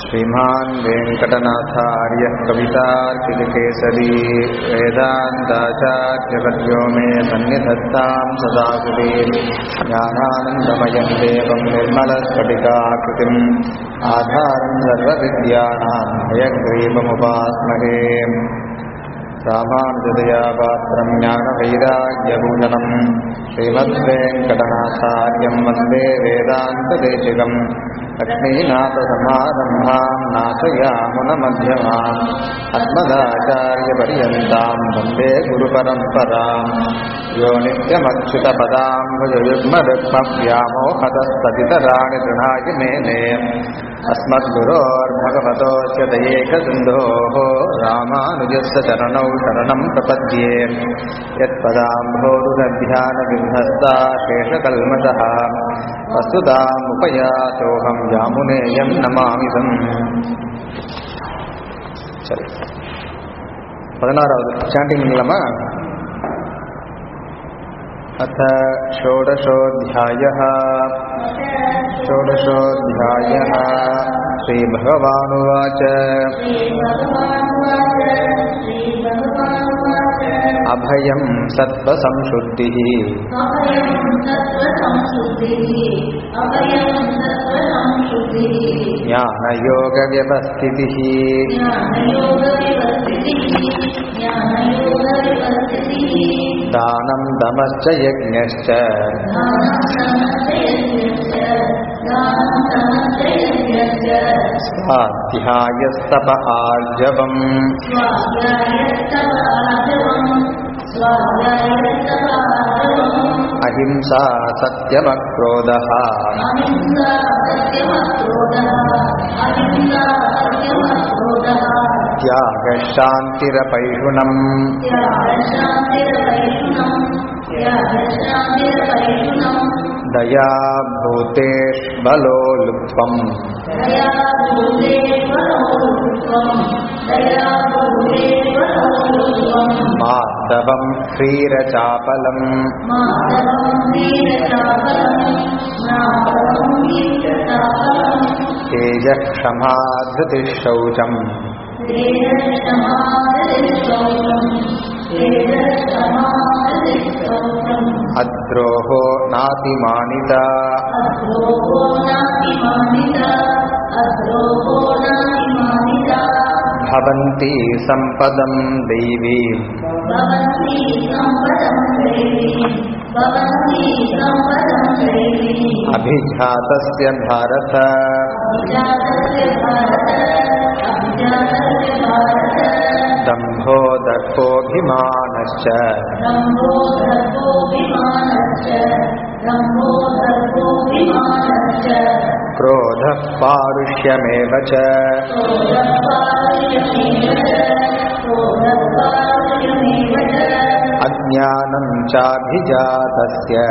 श्रीमान् वेङ्कटनाथार्यः कवितार्कितकेसरी वेदान्ताचार्यवर्यो मे सन्निधत्तां सदा कृते ज्ञानानन्दमयं देवं निर्मलस्फटिकाकृतिम् आधारं सर्वविद्यानां हयग्रीवमुपास्महे रामानुजदया पात्रं ज्ञानवैराग्यभूषणम् श्रीमद्वेङ्कटनाथार्यं वन्दे वेदान्तदेशिकम् लक्ष्मीनाथसमारम्भां नाथयामुनमध्यमाम् अस्मदाचार्यपर्यन्तां वन्दे गुरुपरम्पराम् यो नित्यमच्युतपदाम्भुजयुग्मरुक्मव्यामोहतस्तदितराणि तृणाय मेने अस्मद्गुरोर्भगवतोऽस्य दयेकसिन्धोः रामानुजस्य चरणौ शरणं प्रपद्ये यत्पदाम्भोरुदध्यानविध्वस्ता शेषकल्मषः वस्तुतामुपयातोऽहं यामुनेयं नमामिदम् சரி பதினாறாவது ஸ்டாண்டிங் பண்ணலாமா अथ षोडशोऽध्यायः षोडशोऽध्यायः श्रीभगवानुवाच अभयं सत्त्वसंशुद्धिः ज्ञानयोगव्यवस्थितिः दानं दमश्च यज्ञश्च स्वाध्यायस्तप आर्जवम् अहिंसा सत्यमक्रोधः त्यागशान्तिरपैषुणम् दया भूतेष्बलो लुप्त्वम् माधवं क्षीरचापलम् तेजः क्षमा धृतिः शौचम् अद्रोहो नातिमानिता भवन्ति सम्पदं दैवी अभिजातस्य भारत दम्भो दर्पोऽभिमानश्च क्रोधः पारुष्यमेव च अज्ञानं चाभिजातस्य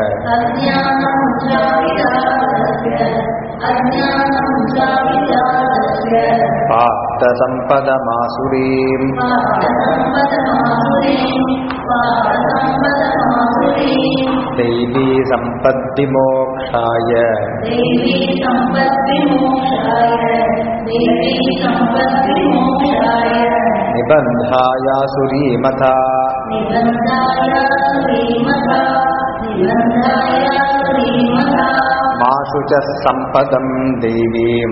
पाप्तसम्पदमासुरीम् दैवी सम्पद्विमोक्षाय निबन्धायासुरीमथा माशु च सम्पदं देवीम्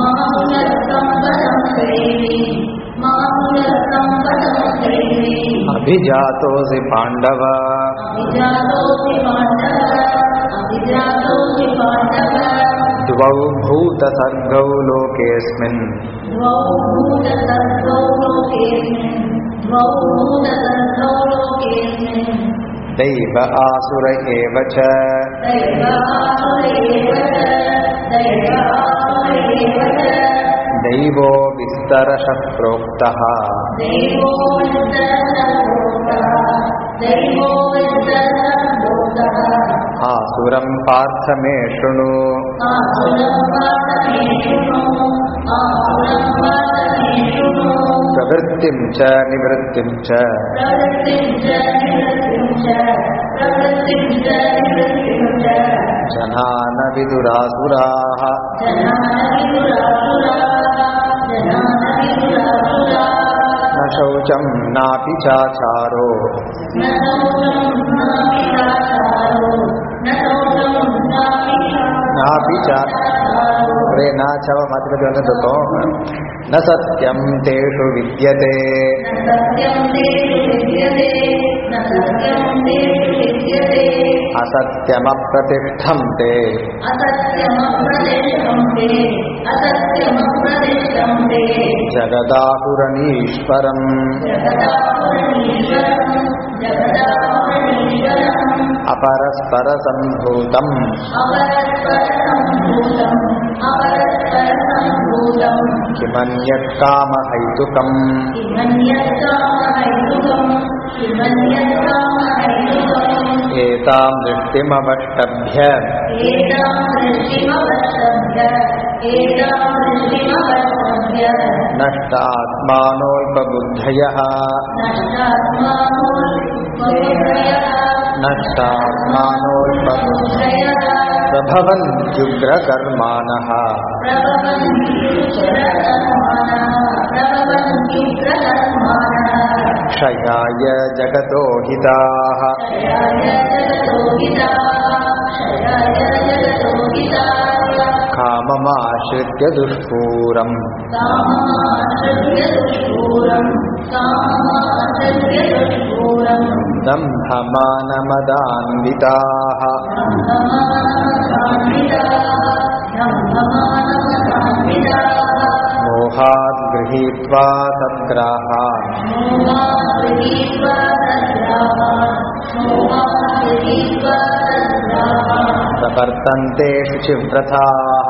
अभिजातोऽसि पाण्डव द्वौ भूतसर्गौ लोकेऽस्मिन् दैव आसुर एव च दैवो विस्तरशः प्रोक्तः आसुरं पार्थ मे शृणु प्रवृत्तिं च निवृत्तिं च जना न विदुरासुराः नापि चाचारो न शौचं नापि दाचारो न शौचं नापि नापि चा अरे न चव मात्रपति वदन्तुतो न सत्यं तेषु विद्यते न सत्यं तेषु विद्यते न सत्यं तेषु विद्यते असत्यमप्रतिष्ठं ते असत्यमप्रदिष्टं ते असत्यमप्रदिष्टं ते जगदाहुरनीश्वरम् जगदाहुरणीश्वरम् जगदाहुरणीश्वरम् अपरस्परसम्भूतम् अपरस्परसम्भूतम् अपरस्परसम्भूतम् किमन्यत्कामहैतुकम् किमन्यत्कामहैतुकम् किमन्यत्कामहैतुकम् एतां दृष्टिमवष्टभ्य एतां दृष्टिमवष्टभ्य एतां दृष्टिमवष्टभ्य नष्ट आत्मानोऽल्पबुद्धयः नष्टात्मानोल्पबुद्धयः नष्टात्मानोऽल्पबुद्धयः प्रभवन्त्युग्रकर्माणः क्षयाय जगतो हिताः काममाश्रित्य दुष्पूरम् दम्भमानमदान्विताः मोहात् गृहीत्वा सद्ग्राहान् प्रवर्तन्ते शुचिव्रताः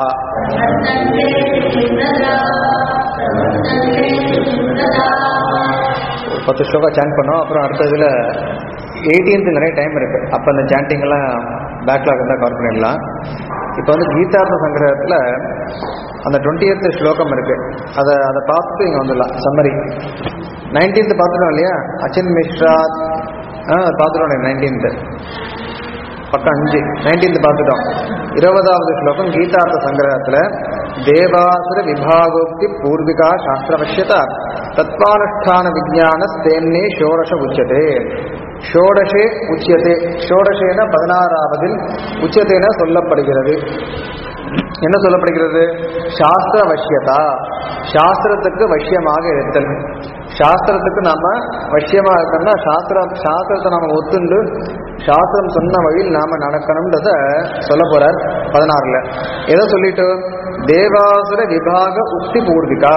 பத்து ஸ்லோகா சாண்ட் பண்ணோம் அப்புறம் அடுத்த இதில் எயிட்டீன்த்து நிறைய டைம் இருக்கு அப்போ அந்த சாண்டிங் எல்லாம் பேக்லாக் இருந்தால் கவர் பண்ணிடலாம் இப்போ வந்து கீதார்த்த சங்கிரகத்தில் அந்த டுவெண்ட்டி ஸ்லோகம் இருக்கு அதை அதை பார்த்துட்டு இங்கே வந்துடலாம் சம்மரி நைன்டீன்த்து பார்த்துட்டோம் இல்லையா அச்சின் மிஸ்ரா ஆ பார்த்துட்டோம் நைன்டீன்த்து பக்கம் அஞ்சு நைன்டீன்த் பார்த்துட்டோம் இருபதாவது ஸ்லோகம் கீதார்த்த சங்கிரகத்துல தேவாசுர விபாகோக்தி பூர்விகா சாஸ்திரவசியதா தத்வானுஷ்டான விஜான ஸ்தேன்னே ஷோடச உச்சதே ஷோடசே உச்சியதே ஷோடசேன பதினாறாவதில் உச்சதேன சொல்லப்படுகிறது என்ன சொல்லப்படுகிறது சாஸ்திர வசியதா சாஸ்திரத்துக்கு வசியமாக இருத்தல் சாஸ்திரத்துக்கு நாம வசியமா இருக்கணும்னா சாஸ்திரம் சாஸ்திரத்தை நாம ஒத்துண்டு சாஸ்திரம் சொன்ன வழியில் நாம நடக்கணும்ன்றத சொல்ல போறார் பதினாறுல எதை சொல்லிட்டு தேவாசுர விபாக உக்தி பூர்விகா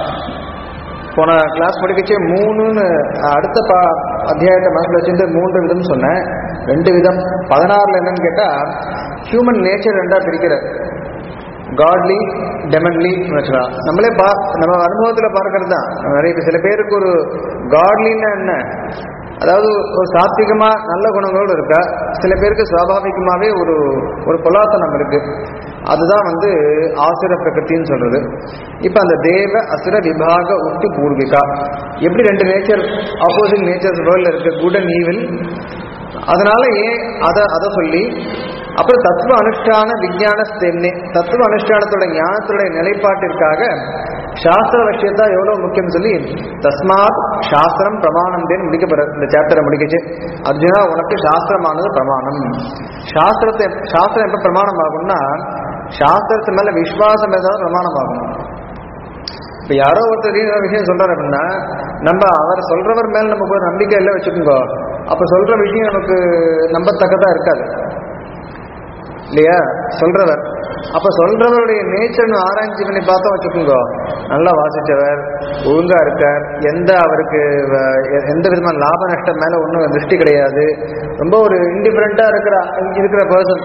போன கிளாஸ் படிக்கச்சே மூணுன்னு அடுத்த பா அத்தியாயத்தை மனசில் வச்சுட்டு மூன்று விதம் சொன்னேன் ரெண்டு விதம் பதினாறுல என்னன்னு கேட்டா ஹியூமன் நேச்சர் ரெண்டா பிரிக்கிற காட்லி டெமன்லி வச்சுக்கலாம் நம்மளே பா நம்ம அனுபவத்தில் பார்க்கறது தான் நிறைய பேர் சில பேருக்கு ஒரு காட்லின்னா என்ன அதாவது ஒரு சாத்விகமா நல்ல குணங்களோடு இருக்கா சில பேருக்கு சுவாபாவிகமாவே ஒரு ஒரு பொலாத்தனம் இருக்கு அதுதான் வந்து ஆசுர பிரகிருத்தின்னு சொல்றது இப்ப அந்த தேவ அசுர விபாக உத்தி பூர்விகா எப்படி ரெண்டு நேச்சர் ஆப்போசிட் நேச்சர்ஸ் வேர்ல்ட்ல இருக்கு குட் அண்ட் ஈவில் அதனால ஏன் அதை அதை சொல்லி அப்புறம் தத்துவ அனுஷ்டான விஞ்ஞான ஸ்தென்னே தத்துவ அனுஷ்டானத்தோட ஞானத்தோட நிலைப்பாட்டிற்காக சாஸ்திர விஷயத்தா எவ்வளவு முக்கியம் சொல்லி தஸ்மாத் சாஸ்திரம் பிரமாணம் தேன்னு முடிக்கப்படுற இந்த சாப்டரை முடிக்கச்சு அர்ஜுனா உனக்கு சாஸ்திரமானது பிரமாணம் சாஸ்திரத்தை சாஸ்திரம் எப்ப பிரமாணம் ஆகும்னா சாஸ்திரத்து மேல விசுவாசம் ஏதாவது பிரமாணம் ஆகும் இப்ப யாரோ ஒருத்தர் ஒரு விஷயம் சொல்றாரு அப்படின்னா நம்ம அவர் சொல்றவர் மேல நமக்கு ஒரு நம்பிக்கை இல்லை வச்சுக்கோங்க அப்ப சொல்ற விஷயம் நமக்கு நம்பத்தக்கதா இருக்காது இல்லையா சொல்றவர் அப்ப சொல்றவருடைய நேச்சர்னு ஆராய்ச்சி பண்ணி பார்த்தோம் வச்சுக்கோங்க நல்லா வாசிச்சவர் ஒழுங்கா இருக்கார் எந்த அவருக்கு வ- எ- எந்த விதமான லாப நஷ்டம் மேல ஒன்றும் திருஷ்டி கிடையாது ரொம்ப ஒரு இண்டிஃபரெண்டா இருக்கிற இருக்கிற பர்சன்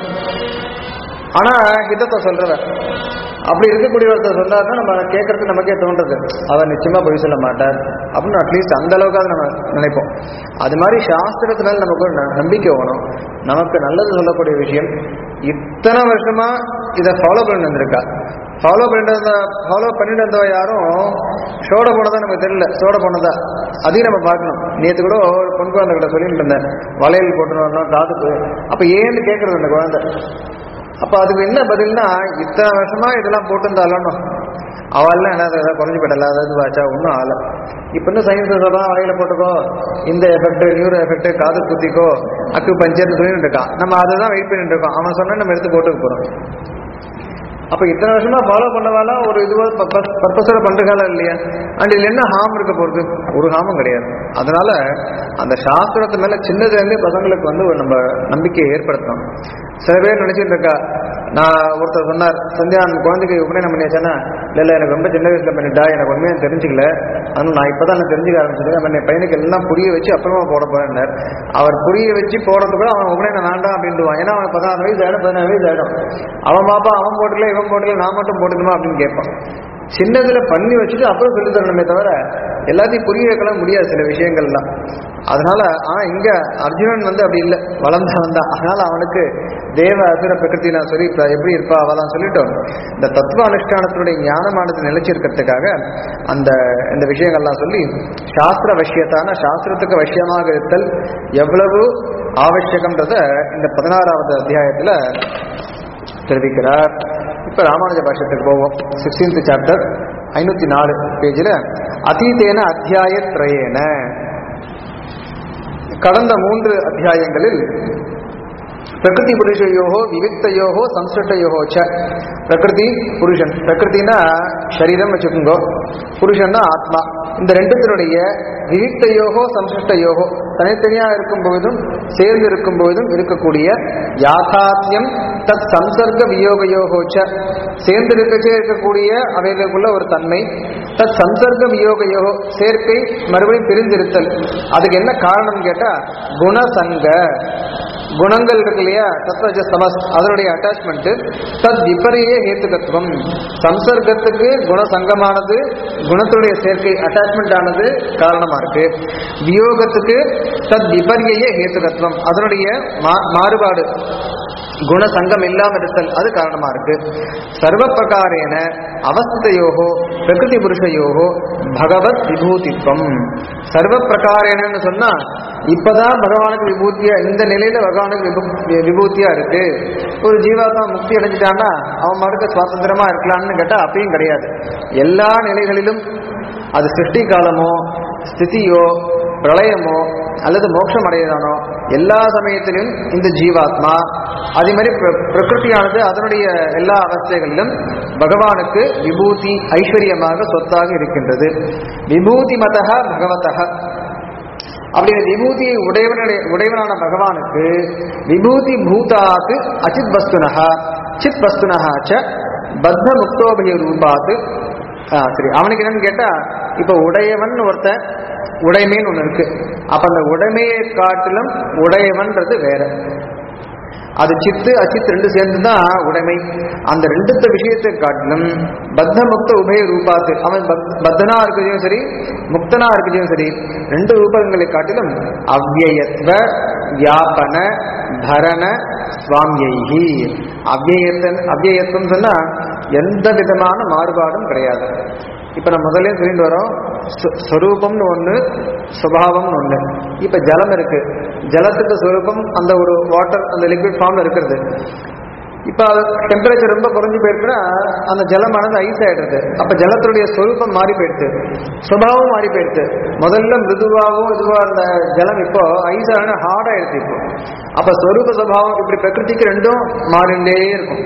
ஆனா ஹிதத்தை சொல்றவர் அப்படி இருக்கக்கூடிய ஒருத்தர் சொன்னார்னா நம்ம கேட்கறதுக்கு நமக்கே தோன்றது அவர் நிச்சயமா பொய் சொல்ல மாட்டார் அப்படின்னு அட்லீஸ்ட் அந்த அளவுக்காவது நம்ம நினைப்போம் அது மாதிரி சாஸ்திரத்து மேல நமக்கு ஒரு ந- நம்பிக்கை வேணும் நமக்கு நல்லது சொல்லக்கூடிய விஷயம் இத்தனை வருஷமா இதை ஃபாலோ பண்ணி வந்திருக்கா ஃபாலோ பண்ணிட்டு வந்த ஃபாலோ பண்ணிட்டு வந்தவ யாரும் சோட போனதா நமக்கு தெரியல சோட போனதா அதையும் நம்ம பார்க்கணும் நேற்று கூட ஒரு பொன் குழந்தை கிட்ட சொல்லிட்டு இருந்தேன் வளையல் போட்டுன்னு வரணும் காதுக்கு அப்ப ஏன்னு கேட்கறது அந்த குழந்தை அப்ப அதுக்கு என்ன பதில்னா இத்தனை வருஷமா இதெல்லாம் போட்டிருந்தாலும் அவள்லாம் என்ன ஏதாவது குறைஞ்சு போயிட்டல அதாவது வாச்சா ஒன்றும் ஆகல இப்போ இன்னும் சயின்ஸ் சொல்றான் வாயில போட்டுக்கோ இந்த எஃபெக்ட் நியூரோ எஃபெக்ட் காது குத்திக்கோ அக்கு பஞ்சர்னு சொல்லிட்டு இருக்கான் நம்ம அதை தான் வெயிட் பண்ணிட்டு இருக்கோம் அவன் சொன்னா நம்ம எடுத்து போட்டுக்க போறோம் அப்ப இத்தனை வருஷமா ஃபாலோ பண்ணவால ஒரு இதுவா பர்பஸோட பண்றதால இல்லையா அண்ட் இதுல என்ன ஹார்ம் இருக்க போறது ஒரு ஹார்மும் கிடையாது அதனால அந்த சாஸ்திரத்து மேல சின்னதுலேருந்தே பசங்களுக்கு வந்து ஒரு நம்ம நம்பிக்கையை ஏற்படுத்தணும் சில பேர் நினைச்சிட்டு இருக்கா நான் ஒருத்தர் சொன்னார் சந்தியா அந்த குழந்தைக்கு உபநயனம் பண்ணியாச்சானா இல்ல இல்ல எனக்கு ரொம்ப சின்ன வயசுல பண்ணிட்டா எனக்கு உண்மையா தெரிஞ்சுக்கல அதனால நான் இப்பதான் நான் தெரிஞ்சுக்க ஆரம்பிச்சது அவன் என் பையனுக்கு எல்லாம் புரிய வச்சு அப்புறமா போட போறேன்னார் அவர் புரிய வச்சு போடுறது கூட அவன் உபநயனம் வேண்டாம் அப்படின்டுவான் ஏன்னா அவன் பதினாறு வயசு ஆயிடும் பதினாறு வயசு ஆயிடும் அவன் பாப்பா அவன் போட்டுக்கல இவன் போட்டுக்கல நான் மட்டும் போட்டுக்கணுமா அப்படின்னு கேட்பான் சின்னதுல பண்ணி வச்சுட்டு அப்புறம் சொல்லி தரணுமே தவிர எல்லாத்தையும் புரிய வைக்கலாம் முடியாது சில விஷயங்கள்லாம் அதனால ஆனா இங்க அர்ஜுனன் வந்து அப்படி இல்லை வளர்ந்தவன் தான் அதனால அவனுக்கு தேவ அசுர பிரகிருதி நான் சொல்லி இப்ப எப்படி இருப்பா அவளாம் சொல்லிட்டோம் இந்த தத்துவ அனுஷ்டானத்தினுடைய ஞானமானது நிலைச்சிருக்கிறதுக்காக அந்த இந்த விஷயங்கள்லாம் சொல்லி சாஸ்திர வசியத்தான சாஸ்திரத்துக்கு வசியமாக இருத்தல் எவ்வளவு ஆவசியகம்ன்றத இந்த பதினாறாவது அத்தியாயத்துல தெரிவிக்கிறார் இப்ப ராமானுஜ பாஷ்யத்துக்கு போவோம் சிக்ஸ்டீன்த் சாப்டர் ஐநூத்தி நாலு பேஜில் அதீதேன அத்தியாயத்ரயேன கடந்த மூன்று அத்தியாயங்களில் பிரகிருதி புருஷயோகோ விவிக்தயோகோ சம்ஸ்கிருஷ்டயோகோ ச பிரகிருதி புருஷன் பிரகிருத்தினா சரீரம் வச்சுக்கோங்க புருஷன்னா ஆத்மா இந்த ரெண்டுத்தினுடைய விவிக்தயோகோ சம்ஸ்கிருஷ்டயோகோ தனித்தனியா இருக்கும் பொழுதும் சேர்ந்து இருக்கும் பொழுதும் இருக்கக்கூடிய யாதாத்யம் தத் சம்சர்க்க வியோகயோகோச்ச சேர்ந்து இருக்கச்சே இருக்கக்கூடிய அவைகளுக்குள்ள ஒரு தன்மை தத் சம்சர்க்க வியோகயோகோ சேர்க்கை மறுபடியும் பிரிந்திருத்தல் அதுக்கு என்ன காரணம் கேட்டா குணசங்க குணங்கள் இருக்கு இல்லையா தத்வஜ சமஸ் அதனுடைய அட்டாச்மெண்ட் தத் விபரிய ஹேத்துகத்துவம் சம்சர்க்கத்துக்கு குணசங்கமானது குணத்துடைய சேர்க்கை அட்டாச்மெண்ட் ஆனது காரணமா இருக்கு வியோகத்துக்கு தத் விபரிய ஹேத்துகத்துவம் அதனுடைய மா- மாறுபாடு குணசங்கம் இல்லாம இருத்தல் அது காரணமா இருக்கு சர்வ பிரகாரேன அவஸ்திதையோகோ பிரகிருதி புருஷயோகோ பகவத் விபூதித்வம் சர்வ பிரகாரேனன்னு சொன்னா இப்பதான் பகவானுக்கு விபூதியா இந்த நிலையில பகவானுக்கு விபு- விபூதியா இருக்கு ஒரு ஜீவாத்மா முக்தி அடைஞ்சிட்டான்னா அவன் மறுக்க சுவாதந்திரமா இருக்கலாம்னு கேட்டா அப்பயும் கிடையாது எல்லா நிலைகளிலும் அது சிருஷ்டி காலமோ ஸ்திதியோ பிரளயமோ அல்லது மோட்சம் அடையதானோ எல்லா சமயத்திலும் இந்த ஜீவாத்மா அதே மாதிரி பிர- பிரகிருதியானது அதனுடைய எல்லா அவஸ்தைகளிலும் பகவானுக்கு விபூதி ஐஸ்வர்யமாக சொத்தாக இருக்கின்றது விபூதி மதக பகவதக அப்படின்னு விபூதியை உடையவனுடைய உடையவனான பகவானுக்கு விபூதி பூதாத்து அச்சித் வஸ்துனஹா சித் வஸ்துனஹா ச பத்த முக்தோபய ரூபாத்து ஆ, சரி அவனுக்கு என்னன்னு கேட்டா இப்ப உடையவன் ஒருத்தன் உடைமைன்னு ஒண்ணு இருக்கு அப்ப அந்த உடைமையை காட்டிலும் உடையவன்றது வேற அது சித்து அச்சித் ரெண்டு சேர்ந்து தான் உடைமை அந்த ரெண்டுத்த விஷயத்தை காட்டிலும் பத்த முக்த உபய ரூபாத்து அவன் பத்- பத்தனா இருக்கிறதையும் சரி முக்தனா இருக்கிறதையும் சரி ரெண்டு ரூபங்களை காட்டிலும் அவ்யயத்வ வியாபன தரண சுவாமியைகி அவ்யயத்தன் அவ்யயத்துவம் சொன்னா எந்த விதமான மாறுபாடும் கிடையாது இப்ப நம்ம முதல்ல சொல்லிட்டு வரோம் ஸ்வ- ஸ்வரூபம்னு ஒண்ணு சுபாவம்னு ஒண்ணு இப்ப ஜலம் இருக்கு ஜலத்துக்கு ஸ்வரூபம் அந்த ஒரு வாட்டர் அந்த லிக்விட் ஃபார்ம்ல இருக்கிறது இப்ப டெம்பரேச்சர் ரொம்ப குறைஞ்சு போயிருக்குன்னா அந்த ஜலமானது ஐஸ் ஆயிடுறது அப்ப ஜலத்துடைய ஸ்வரூபம் மாறி போயிடுது சுபாவம் மாறி போயிடுது முதல்ல மிருதுவாகவும் இதுவா இருந்த ஜலம் இப்போ ஐஸ் ஆன ஹார்ட் ஆயிடுது இப்போ அப்ப ஸ்வரூப சுபாவம் இப்படி பிரகிருதிக்கு ரெண்டும் மாறிண்டே இருக்கும்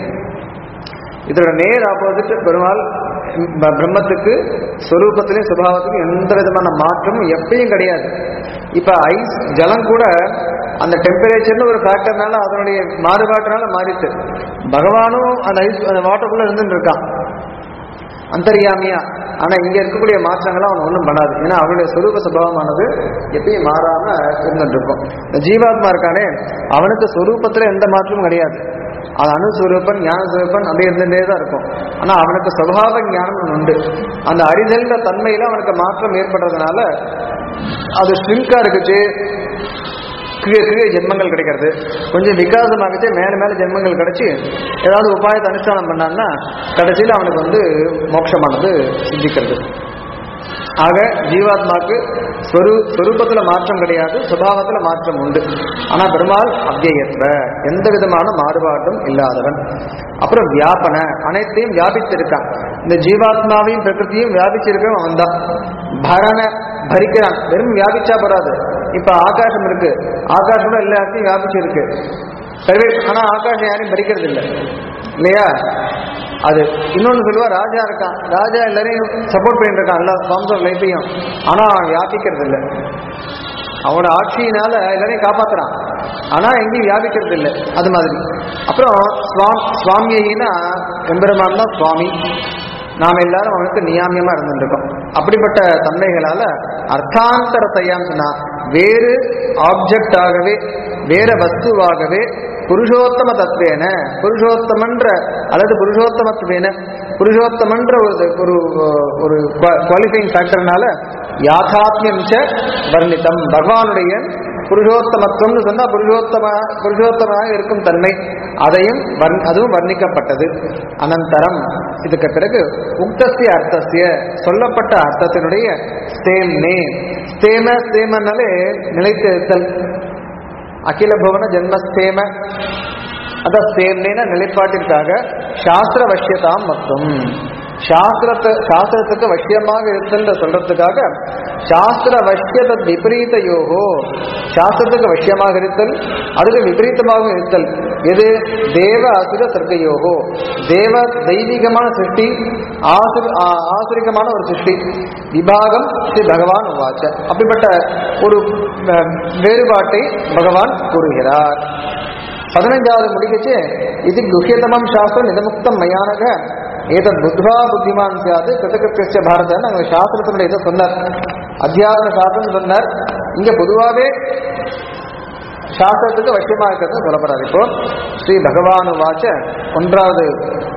இதோட நேர் ஆப்போசிட் பெருமாள் ப- பிரம்மத்துக்கு ஸ்வரூபத்திலையும் சுபாவத்திலும் எந்த விதமான மாற்றமும் எப்பயும் கிடையாது இப்ப ஐஸ் ஜலம் கூட அந்த டெம்பரேச்சர்னு ஒரு ஃபேக்டர்னால அதனுடைய மாறுபாட்டினால மாறிட்டு பகவானும் அந்த ஐஸ் அந்த வாட்டருக்குள்ள இருந்துட்டு இருக்கான் அந்தர்யாமியா ஆனா இங்க இருக்கக்கூடிய மாற்றங்களை அவன் ஒன்றும் பண்ணாது ஏன்னா அவனுடைய சொரூப சுபாவமானது எப்பயும் மாறாம இருந்துட்டு இருக்கும் இந்த ஜீவாத்மா இருக்கானே அவனுக்கு சொரூபத்துல எந்த மாற்றமும் கிடையாது அது அணுஸ்வரூபன் ஞானஸ்வரூபன் அப்படியே இருந்துட்டே தான் இருக்கும் ஆனா அவனுக்கு சுபாவ ஞானம் ஒண்ணு உண்டு அந்த அறிதல்ன்ற தன்மையில அவனுக்கு மாற்றம் ஏற்படுறதுனால அது ஸ்ட்ரிங்கா இருக்குச்சு கீழே கீழே ஜென்மங்கள் கிடைக்கிறது கொஞ்சம் விகாசமாகச்சு மேல மேல ஜென்மங்கள் கிடைச்சு ஏதாவது உபாயத்தை அனுஷ்டானம் பண்ணான்னா கடைசியில் அவனுக்கு வந்து மோட்சமானது சித்திக்கிறது ஆக ஜீவாத்மாக்கு ஸ்வரூ ஸ்வரூபத்துல மாற்றம் கிடையாது சுபாவத்துல மாற்றம் உண்டு ஆனா பெருமாள் அவ்வியத்வ எந்த விதமான மாறுபாடும் இல்லாதவன் அப்புறம் வியாபன அனைத்தையும் வியாபிச்சிருக்கான் இந்த ஜீவாத்மாவையும் பிரகிருதியும் வியாபிச்சிருக்கவன் அவன் தான் பரண பரிக்கிறான் வெறும் வியாபிச்சா போறாது இப்ப ஆகாசம் இருக்கு ஆகாசம் கூட எல்லாத்தையும் வியாபிச்சிருக்கு சரி ஆனா ஆகாசம் யாரையும் பறிக்கிறது இல்லை இல்லையா அது இன்னொன்னு சொல்லுவா ராஜா இருக்கான் ராஜா எல்லாரையும் சப்போர்ட் பண்ணிட்டு இருக்கான் எல்லா ஃபார்ம்ஸ் ஆஃப் லைஃபையும் ஆனா அவன் வியாபிக்கிறது இல்லை அவனோட ஆட்சியினால எல்லாரையும் காப்பாத்துறான் ஆனா எங்கேயும் வியாபிக்கிறது இல்லை அது மாதிரி அப்புறம் சுவாம் சுவாமியினா எம்பெருமான் தான் சுவாமி நாம் எல்லாரும் அவனுக்கு நியாமியமா இருந்துருக்கோம் அப்படிப்பட்ட தன்மைகளால அர்த்தாந்தரத்தையான்னு சொன்னா வேறு ஆப்ஜெக்ட் ஆகவே வேற வஸ்துவாகவே புருஷோத்தம தத்துவேன புருஷோத்தமன்ற அல்லது புருஷோத்தமத்துவேன புருஷோத்தமன்ற ஒரு ஒரு ஒரு குவாலிஃபைங் ஃபேக்டர்னால யாதாத்மியம் ச வர்ணித்தம் பகவானுடைய புருஷோத்தமத்துவம்னு சொன்னா புருஷோத்தம புருஷோத்தமாக இருக்கும் தன்மை அதையும் வர்ண- அதுவும் வர்ணிக்கப்பட்டது அனந்தரம் இதுக்கு பிறகு உக்தசிய அர்த்தசிய சொல்லப்பட்ட அர்த்தத்தினுடைய ஸ்தேம்னே ஸ்தேம ஸ்தேமனாலே நிலைத்து இருத்தல் அகில புவன ஜென்மஸ்தேம அத ஸ்தேம்னேன நிலைப்பாட்டிற்காக சாஸ்திர வசியதாம் மற்றும் சாஸ்திரத்தை சாஸ்திரத்துக்கு வசியமாக இருத்தல் சொல்றதுக்காக சாஸ்திர வசியத விபரீத யோகோ சாஸ்திரத்துக்கு வசியமாக இருத்தல் அதுக்கு விபரீதமாக இருத்தல் எது தேவ அசுர சர்க்கையோகோ தேவ தெய்வீகமான சிருஷ்டி ஆசுர ஆ- ஆசுரிகமான ஒரு சிருஷ்டி விபாகம் ஸ்ரீ பகவான் உவாச்ச அப்படிப்பட்ட ஒரு அஹ், வேறுபாட்டை பகவான் கூறுகிறார் பதினைஞ்சாவது முடிக்கச்சு இது குஹ்யதமம் சாஸ்திரம் இதமுக்தம் மயானக ஏதத் புத்வா புத்திமான் சியாது கிருத்தகிருத்திய பாரதன்னு அங்க சாஸ்திரத்தினுடைய இதை சொன்னார் அத்தியாத்ம சாஸ்திரம் சொன்னார் இங்க பொதுவாகவே சாஸ்திரத்துக்கு வசியமா இருக்கிறது சொல்லப்படுறாரு இப்போ ஸ்ரீ பகவானு வாச்ச ஒன்றாவது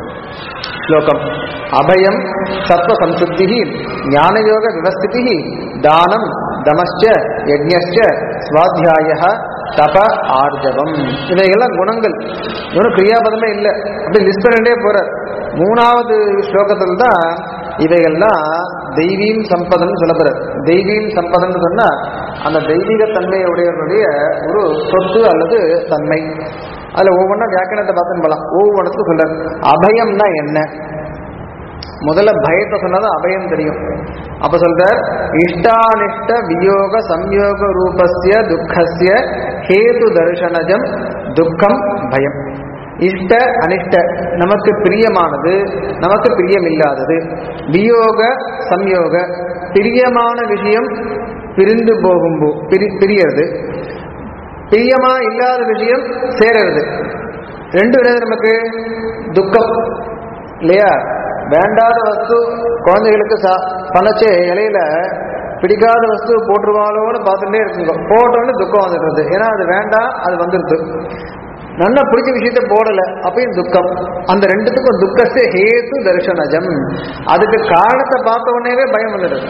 ஸ்லோகம் அபயம் சத்வ சம்சுத்தி ஞானயோக விவஸ்திதி தானம் தமஸ்ச யஜ்ஞஸ்ச ஸ்வாத்தியாய தப ஆர்ஜவம் இவைகள்லாம் குணங்கள் இவனும் கிரியாபதமே இல்லை அப்படி லிஸ்ட் பண்ணிட்டே போற மூணாவது ஸ்லோகத்தில் தான் இவைகள்லாம் தெய்வீம் சம்பதம் சொல்லப்படுறது தெய்வீம் சம்பதம்னு சொன்னா அந்த தெய்வீக தன்மையுடையவருடைய ஒரு சொத்து அல்லது தன்மை அதுல ஒவ்வொன்றா வியாக்கியானத்தை பார்த்துன்னு போலாம் ஒவ்வொன்றுக்கும் சொல்ற அபயம்னா என்ன முதல்ல பயத்தை சொன்னது அபயம் தெரியும் அப்ப சொல்றார் இஷ்டானிஷ்ட வியோக சம்யோக ரூபஸ்ய துக்கஸ்ய ஹேது தர்ஷனஜம் துக்கம் பயம் இஷ்ட அனிஷ்ட நமக்கு பிரியமானது நமக்கு பிரியமில்லாதது வியோக சம்யோக பிரியமான விஷயம் பிரிந்து போகும் போ- பிரி பிரியறது பிரியமா இல்லாத விஷயம் சேரறது ரெண்டு என்னது நமக்கு துக்கம் இல்லையா வேண்டாத வஸ்து குழந்தைகளுக்கு சா பணச்சே இலையில பிடிக்காத வஸ்து போட்டுருவாளோன்னு பார்த்துட்டே இருக்குங்க போட்டோன்னு துக்கம் வந்துடுறது ஏன்னா அது வேண்டாம் அது வந்துடுது நல்லா பிடிச்ச விஷயத்த போடல அப்பயும் துக்கம் அந்த ரெண்டுத்துக்கும் துக்கஸ்தே ஹேத்து தர்ஷனஜம் அதுக்கு காரணத்தை பார்த்த உடனேவே பயம் வந்துடுது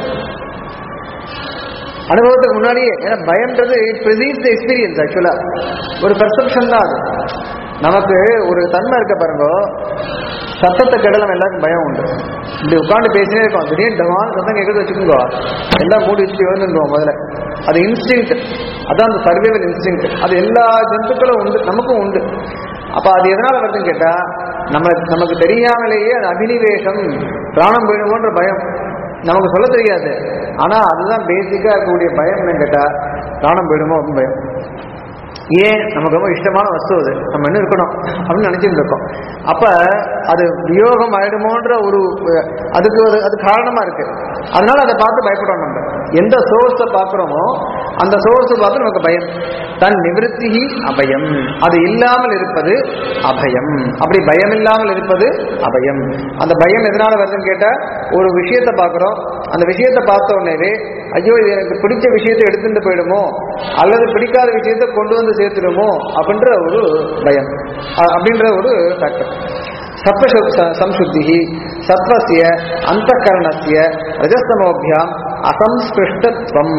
அனுபவத்துக்கு முன்னாடியே ஏன்னா பயம்ன்றது இட் ப்ரெசீஸ் த எக்ஸ்பீரியன்ஸ் ஆக்சுவலா ஒரு பெர்செப்ஷன் தான் அது நமக்கு ஒரு தன்மை இருக்க பாருங்க சத்தத்தை கேட்டால் நம்ம எல்லாருக்கும் பயம் உண்டு இப்படி உட்காந்து பேசினே இருக்கோம் திடீர்னு டமால் சத்தம் கேட்கறது வச்சுக்கோங்க எல்லாம் மூடி வச்சுட்டு எழுந்துருவோம் முதல்ல அது இன்ஸ்டிங் அதான் அந்த சர்வைவல் இன்ஸ்டிங் அது எல்லா ஜந்துக்களும் உண்டு நமக்கும் உண்டு அப்ப அது எதனால வருதுன்னு கேட்டா நம்ம நமக்கு தெரியாமலேயே அது அபினிவேஷம் பிராணம் போயிடுமோன்ற பயம் நமக்கு சொல்ல தெரியாது ஆனா அதுதான் பேசிக்கா இருக்கக்கூடிய பயம் என்னன்னு கேட்டா பிராணம் போயிடுமோ அப்படின்னு பயம் ஏன் நமக்கு ரொம்ப இஷ்டமான வஸ்து அது நம்ம என்ன இருக்கணும் அப்படின்னு நினைச்சிட்டு இருக்கோம் அப்ப அது வியோகம் ஆயிடுமோன்ற ஒரு அஹ், அதுக்கு ஒரு அது காரணமா இருக்கு அதனால அதை பார்த்து பயப்படுறோம் நம்ம எந்த சோர்ஸை பார்க்குறோமோ அந்த சோர்ஸை பார்த்து நமக்கு பயம் தன் நிவிருத்தி அபயம் அது இல்லாமல் இருப்பது அபயம் அப்படி பயம் இல்லாமல் இருப்பது அபயம் அந்த பயம் எதனால வருதுன்னு கேட்டா ஒரு விஷயத்தை பார்க்குறோம் அந்த விஷயத்தை பார்த்த உடனேவே ஐயோ இது எனக்கு பிடிச்ச விஷயத்தை எடுத்துட்டு போயிடுமோ அல்லது பிடிக்காத விஷயத்தை கொண்டு வந்து சேர்த்துடுமோ அப்படின்ற ஒரு பயம் அ- அப்படின்ற ஒரு ஃபேக்டர் சத்வ சம்சுத்தி சத்வசிய அந்த கரணசிய ரஜஸ்தமோபியாம் அசம்ஸ்பிருஷ்டத்வம்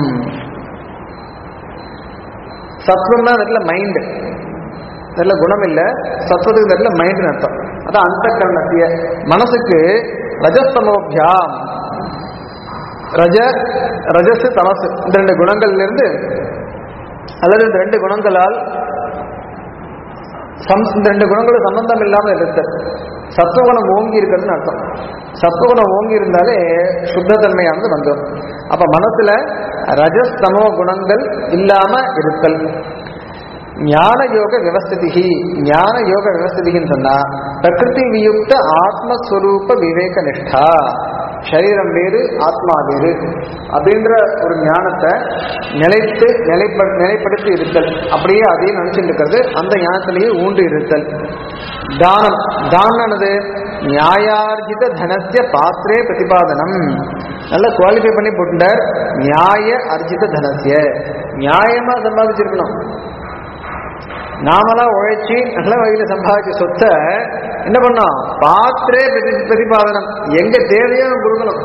சத்வம்னா அந்த இடத்துல மைண்ட் நல்ல குணம் இல்ல சத்வத்துக்கு இந்த இடத்துல மைண்ட் அர்த்தம் அதான் அந்த கரணத்திய மனசுக்கு ரஜஸ்தமோபியாம் ரஜ ரஜஸ் தமசு இந்த ரெண்டு குணங்கள்ல இருந்து அல்லது இந்த ரெண்டு குணங்களால் சம் இந்த ரெண்டு குணங்களும் சம்பந்தம் இல்லாமல் இருத்தல் சத்துவகுணம் ஓங்கி இருக்கிறதுன்னு அர்த்தம் சத்துவகுணம் ஓங்கி இருந்தாலே சுத்தத்தன்மையானது வந்துடும் அப்ப மனசுல ரஜஸ் தமோ குணங்கள் இல்லாம இருத்தல் ஞான யோக விவஸ்திதிகி ஞான யோக விவஸ்திதிகின்னு சொன்னா பிரகிருதி வியுக்த ஆத்மஸ்வரூப விவேக நிஷ்டா சரீரம் வேறு ஆத்மா வேறு அப்படின்ற ஒரு ஞானத்தை நிலைத்து நிலைப்ப நிலைப்படுத்தி இருத்தல் அப்படியே அதையும் நினைச்சுட்டு இருக்கிறது அந்த ஞானத்திலேயே ஊண்டு இருத்தல் தானம் தானது நியாயார்ஜித தனசிய பாத்திரே பிரதிபாதனம் நல்லா குவாலிஃபை பண்ணி போட்டுட்டார் நியாய அர்ஜித தனசிய நியாயமா சம்பாதிச்சிருக்கணும் நாமளா உழைச்சி நல்ல வகையில சம்பாதிச்ச சொத்தை என்ன பண்ணோம் பாத்திரே பிரதி பிரதிபாதனம் எங்க தேவையோ நம்ம கொடுக்கணும்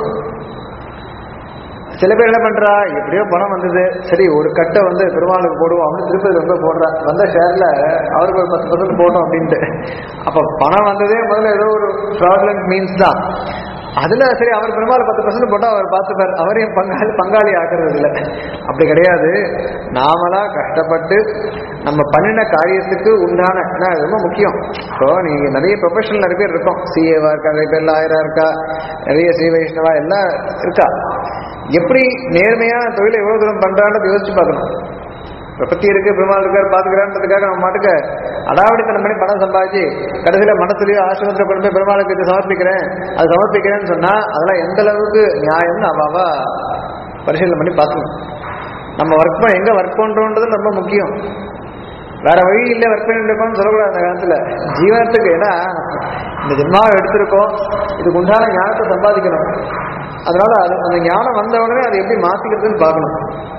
சில பேர் என்ன பண்றா எப்படியோ பணம் வந்தது சரி ஒரு கட்டை வந்து பெருமாளுக்கு போடுவோம் அப்படின்னு திருப்பதி ரொம்ப போடுறா வந்த ஷேர்ல அவருக்கு ஒரு பத்து பர்சன்ட் போட்டோம் அப்படின்ட்டு அப்ப பணம் வந்ததே முதல்ல ஏதோ ஒரு ஃப்ராட்லண்ட் மீன்ஸ் தான் அதுல சரி அவர் பெருமாள் பத்து பர்சன்ட் போட்டா அவர் பார்த்துப்பார் அவரையும் பங்காளி பங்காளி ஆக்குறது இல்லை அப்படி கிடையாது நாமளா கஷ்டப்பட்டு நம்ம பண்ணின காரியத்துக்கு உண்டான ஏன்னா அது ரொம்ப முக்கியம் இப்போ நீங்க நிறைய ப்ரொஃபஷனல் நிறைய பேர் இருக்கோம் சிஏவா இருக்கா நிறைய பேர் லாயரா இருக்கா நிறைய ஸ்ரீ வைஷ்ணவா எல்லாம் இருக்கா எப்படி நேர்மையான தொழிலை எவ்வளவு தூரம் பண்றான்னு யோசிச்சு பார்க்கணும் பிரபத்தி இருக்கு பெருமாள் இருக்கார் பாத்துக்கிறான்றதுக்காக நம்ம மாட்டுக்கு அடாவடித்தனம் பண்ணி பணம் சம்பாதிச்சு கடைசியில மனசுலயோ ஆசிரமத்தில் கொண்டு போய் பெருமாளுக்கு இது சமர்ப்பிக்கிறேன் அது சமர்ப்பிக்கிறேன்னு சொன்னா அதெல்லாம் எந்த அளவுக்கு நியாயம்னு அவாவா பரிசீலனை பண்ணி பார்க்கணும் நம்ம ஒர்க் பண்ண எங்க ஒர்க் பண்றோன்றது ரொம்ப முக்கியம் வேற வழி இல்லை ஒர்க் பண்ணிட்டு இருக்கோம்னு சொல்லக்கூடாது அந்த காலத்துல ஜீவனத்துக்கு ஏன்னா இந்த ஜென்மாவை எடுத்திருக்கோம் இதுக்கு உண்டான ஞானத்தை சம்பாதிக்கணும் அதனால அது அந்த ஞானம் வந்த உடனே அதை எப்படி மாத்திக்கிறதுன்னு பார்க்கணும்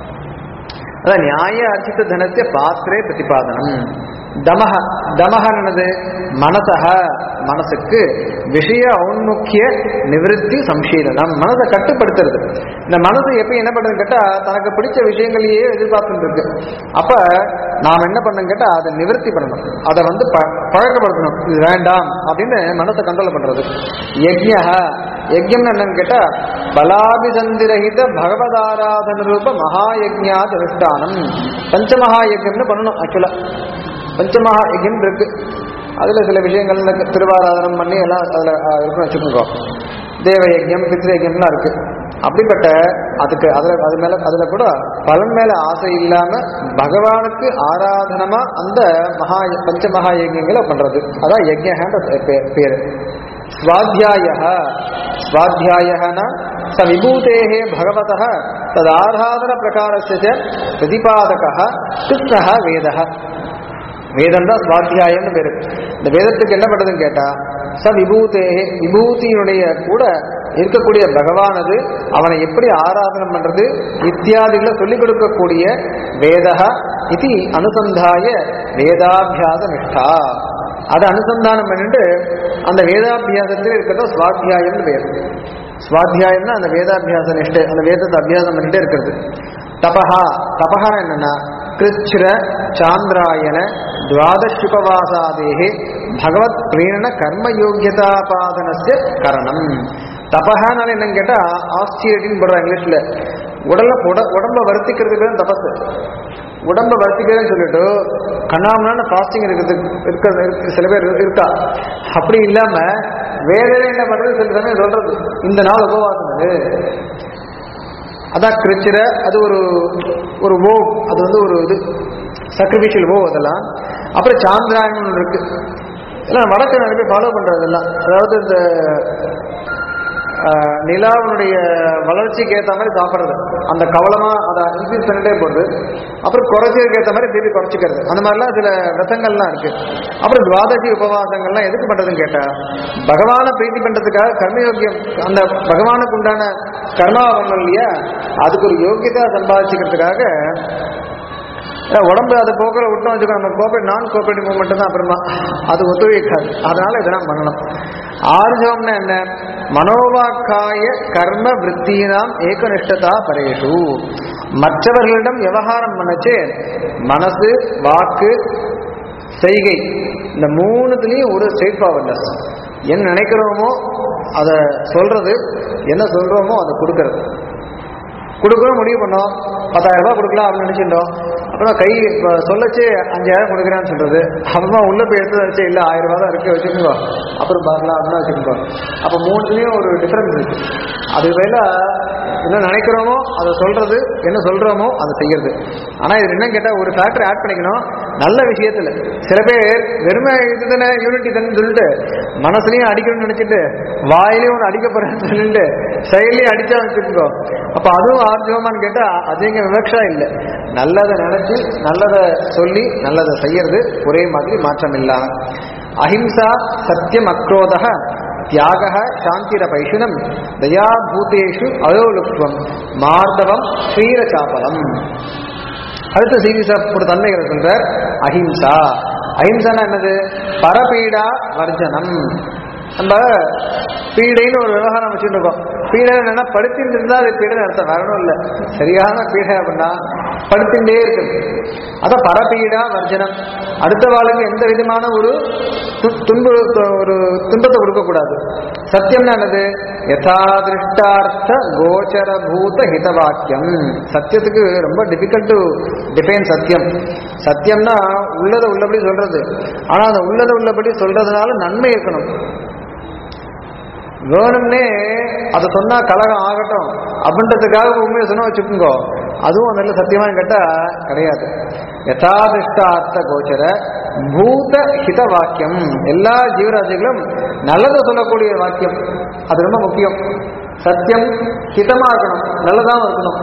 அதான் நியாய அர்ச்சித்த தனத்தை பாத்திரே பிரதிபாதனம் தமஹ தமஹனது மனசக மனசுக்கு விஷய ஔன்முக்கிய நிவிருத்தி சம்சீலனம் மனதை கட்டுப்படுத்துறது இந்த மனசு எப்ப என்ன பண்ணுறது கேட்டா தனக்கு பிடிச்ச விஷயங்களையே எதிர்பார்த்துட்டு இருக்கு அப்ப நாம் என்ன பண்ணணும் கேட்டா அதை நிவர்த்தி பண்ணணும் அதை வந்து ப- பழக்கப்படுத்தணும் இது வேண்டாம் அப்படின்னு மனசை கண்ட்ரோல் பண்றது யஜ்யா யஜ்யம்னு என்னன்னு கேட்டா பலாபிசந்திரஹித பகவதாராதன ரூப மகாயஜ்ஞாத் அனுஷ்டானம் பஞ்சமகா யஜ்யம்னு பண்ணணும் ஆக்சுவலா பஞ்சமகா யஜ்யம் இருக்கு அதுல சில விஷயங்கள் இந்த திருவாராதனம் பண்ணி எல்லாம் அதுல அஹ், இருக்குன்னு வச்சுக்கோங்க தேவ யஜ்யம் பித்ரு யஜ்யம்லாம் இருக்கு அப்படிப்பட்ட அதுக்கு அதுல அது மேல அதுல கூட பலன் மேல ஆசை இல்லாம பகவானுக்கு ஆராதனமா அந்த மகா பஞ்சமகா யஜ்யங்களை பண்றது அதான் யஜ்யன்ற பே- பேரு ஸ்வாத்தியாய ஸ்வாத்தியாயன ச விபூதேः भगवतः तदाराधन प्रकारस्य च प्रतिपादकः कृष्णः வேதः வேதம் தான் சுவாத்தியாயம்னு பேரு இந்த வேதத்துக்கு என்ன பண்றதுன்னு கேட்டா ச விபூதே விபூதியினுடைய கூட இருக்கக்கூடிய பகவானது அவனை எப்படி ஆராதனை பண்றது இத்தியாதிகளை சொல்லிக் கொடுக்கக்கூடிய வேதக இது அனுசந்தாய வேதாபியாச நிஷ்டா அதை அனுசந்தானம் பண்ணிட்டு அந்த வேதாபியாசத்தில் இருக்கிறத சுவாத்தியாயம்னு பேர் சுவாத்தியாயம்னா அந்த வேதாபியாச நிஷ்டை அந்த வேதத்தை அபியாசம் பண்ணிட்டே இருக்கிறது தபஹா தபஹா என்னன்னா கிருச்சிர சாந்திராயன துவாதசுபவாசாதேகே பகவத் பிரேரண கர்ம யோகியதாபாதனஸ்ய கரணம் தபஹானால என்னன்னு கேட்டா ஆஸ்டியேட்டின்னு போடுறா இங்கிலீஷ்ல உடல உட- உடம்ப வருத்திக்கிறதுக்கு தான் தபஸ் உடம்ப வருத்திக்கிறேன்னு சொல்லிட்டு கண்ணாமலான ஃபாஸ்டிங் இருக்கிறதுக்கு இருக்கிறது இருக்கு- சில பேர் இருக்கா அப்படி இல்லாம வேற என்ன பண்றது சில சமயம் சொல்றது இந்த நாள் உபவாசம் இது அதான் கிருச்சிர அது ஒரு ஒரு ஓ அது வந்து ஒரு இது சக்ரிஃபிஷியல் ஓ அதெல்லாம் அப்புறம் சாந்திராயணம் ஒண்ணு இருக்கு எல்லாம் வடக்கு நிறைய பேர் ஃபாலோ பண்றதெல்லாம் அதாவது இந்த ஆஹ், நிலாவினுடைய வளர்ச்சிக்கு ஏற்ற மாதிரி சாப்பிட்றது அந்த கவலமா அதை இன்க்ரீஸ் பண்ணிட்டே போறது அப்புறம் குறைச்சதுக்கு ஏற்ற மாதிரி திருப்பி குறைச்சிக்கிறது அந்த மாதிரிலாம் சில விரதங்கள்லாம் இருக்கு அப்புறம் துவாதசி உபவாசங்கள்லாம் எதுக்கு பண்றதுன்னு கேட்டா பகவானை பிரீத்தி பண்றதுக்காக கர்மயோக்கியம் அந்த பகவானுக்கு உண்டான கர்மா பண்ணணும் இல்லையா அதுக்கு ஒரு யோகியதா சம்பாதிச்சுக்கிறதுக்காக அஹ் உடம்பு அதை போக்கிற விட்டோம் வச்சுக்கோ நம்ம கோஆபரேட் நான் கோஆபரேட்டிவ் மூவ்மெண்ட் தான் அப்புறமா அது ஒத்துழைக்காது அதனால இதெல்லாம் பண்ணணும் ஆர்ஜவம்னா என்ன மனோவாக்காய கர்ம விற்த்தினாம் ஏகனிஷ்டதா பரேஷு மற்றவர்களிடம் விவகாரம் பண்ணச்சு மனசு வாக்கு செய்கை இந்த மூணுத்துலேயும் ஒரு ஸ்ட்ரெயிட் ஃபார்வர்ட்னஸ் என்ன நினைக்கிறோமோ அதை சொல்றது என்ன சொல்றோமோ அதை கொடுக்கறது கொடுக்கணும் முடிவு பண்ணோம் பத்தாயிரம் ரூபாய் கொடுக்கலாம் அப்படின்னு நினைச்சிருந்தோம் அப்புறம் கை இப்ப சொல்லச்சு அஞ்சாயிரம் கொடுக்குறான்னு சொல்றது அப்புறமா உள்ள போய் எடுத்து வச்சு இல்ல ஆயிரம் ரூபாய் தான் இருக்கு வச்சுக்கோங்க அப்புறம் பார்க்கலாம் அப்படின்னு வச்சுக்கோங்க அப்ப மூணுலயும் ஒரு டிஃபரன்ஸ் இருக்கு அது வேலை என்ன நினைக்கிறோமோ அதை சொல்றது என்ன சொல்றோமோ அதை செய்யறது ஆனா இது என்ன கேட்டா ஒரு ஃபேக்டர் ஆட் பண்ணிக்கணும் நல்ல விஷயத்துல சில பேர் வெறுமை இது தானே யூனிட்டி தானே சொல்லிட்டு மனசுலயும் அடிக்கணும்னு நினைச்சிட்டு வாயிலையும் ஒன்று அடிக்க போறேன்னு சொல்லிட்டு செயலையும் அடிச்சா வச்சுக்கோ அப்ப அதுவும் ஆர்ஜவமான்னு கேட்டா அது இங்க விவக்ஷா இல்லை நல்லதை நினைச்சு நல்லதை சொல்லி நல்லதை செய்யறது ஒரே மாதிரி மாற்றம் இல்லாம அஹிம்சா சத்தியம் அக்ரோதக தியாக சாந்திரபைஷுனம் தயாபூதேஷு அயோலுப்வம் மார்தவம் ஸ்ரீரசாபலம் அடுத்த சீரீஸ் ஆஃப் ஒரு தன்மைகளை சொல்றார் அஹிம்சா அஹிம்சானா என்னது பரபீடா வர்ஜனம் நம்ம பீடைன்னு ஒரு விவகாரம் வச்சுட்டு இருக்கோம் பீடை என்னன்னா படுத்திட்டு இருந்தா அது பீடைன்னு அர்த்தம் வரணும் இல்லை சரியான பீடை அப்படின்னா படுத்துட்டே இருக்கு அதான் பரபீடா வர்ஜனம் அடுத்த வாழ்க்கை எந்த விதமான ஒரு து- துன்பு ஒரு துன்பத்தை கொடுக்கக்கூடாது சத்தியம்னா என்னது யதாதிருஷ்டார்த்த கோச்சர பூத ஹிதவாக்கியம் சத்தியத்துக்கு ரொம்ப டிஃபிகல்ட் டு டிஃபைன் சத்தியம் சத்தியம்னா உள்ளதை உள்ளபடி சொல்றது ஆனா அந்த உள்ளதை உள்ளபடி சொல்றதுனால நன்மை இருக்கணும் வேணும்னே அதை சொன்னா கலகம் ஆகட்டும் அப்படின்றதுக்காக உண்மையை சொன்ன வச்சுக்கோங்க அதுவும் அந்த இடத்துல சத்தியமானு கேட்டா கிடையாது யதாதிஷ்டார்த்த கோச்சர பூத ஹித வாக்கியம் எல்லா ஜீவராசிகளும் நல்லதை சொல்லக்கூடிய வாக்கியம் அது ரொம்ப முக்கியம் சத்தியம் ஹிதமா இருக்கணும் நல்லதாகவும் இருக்கணும்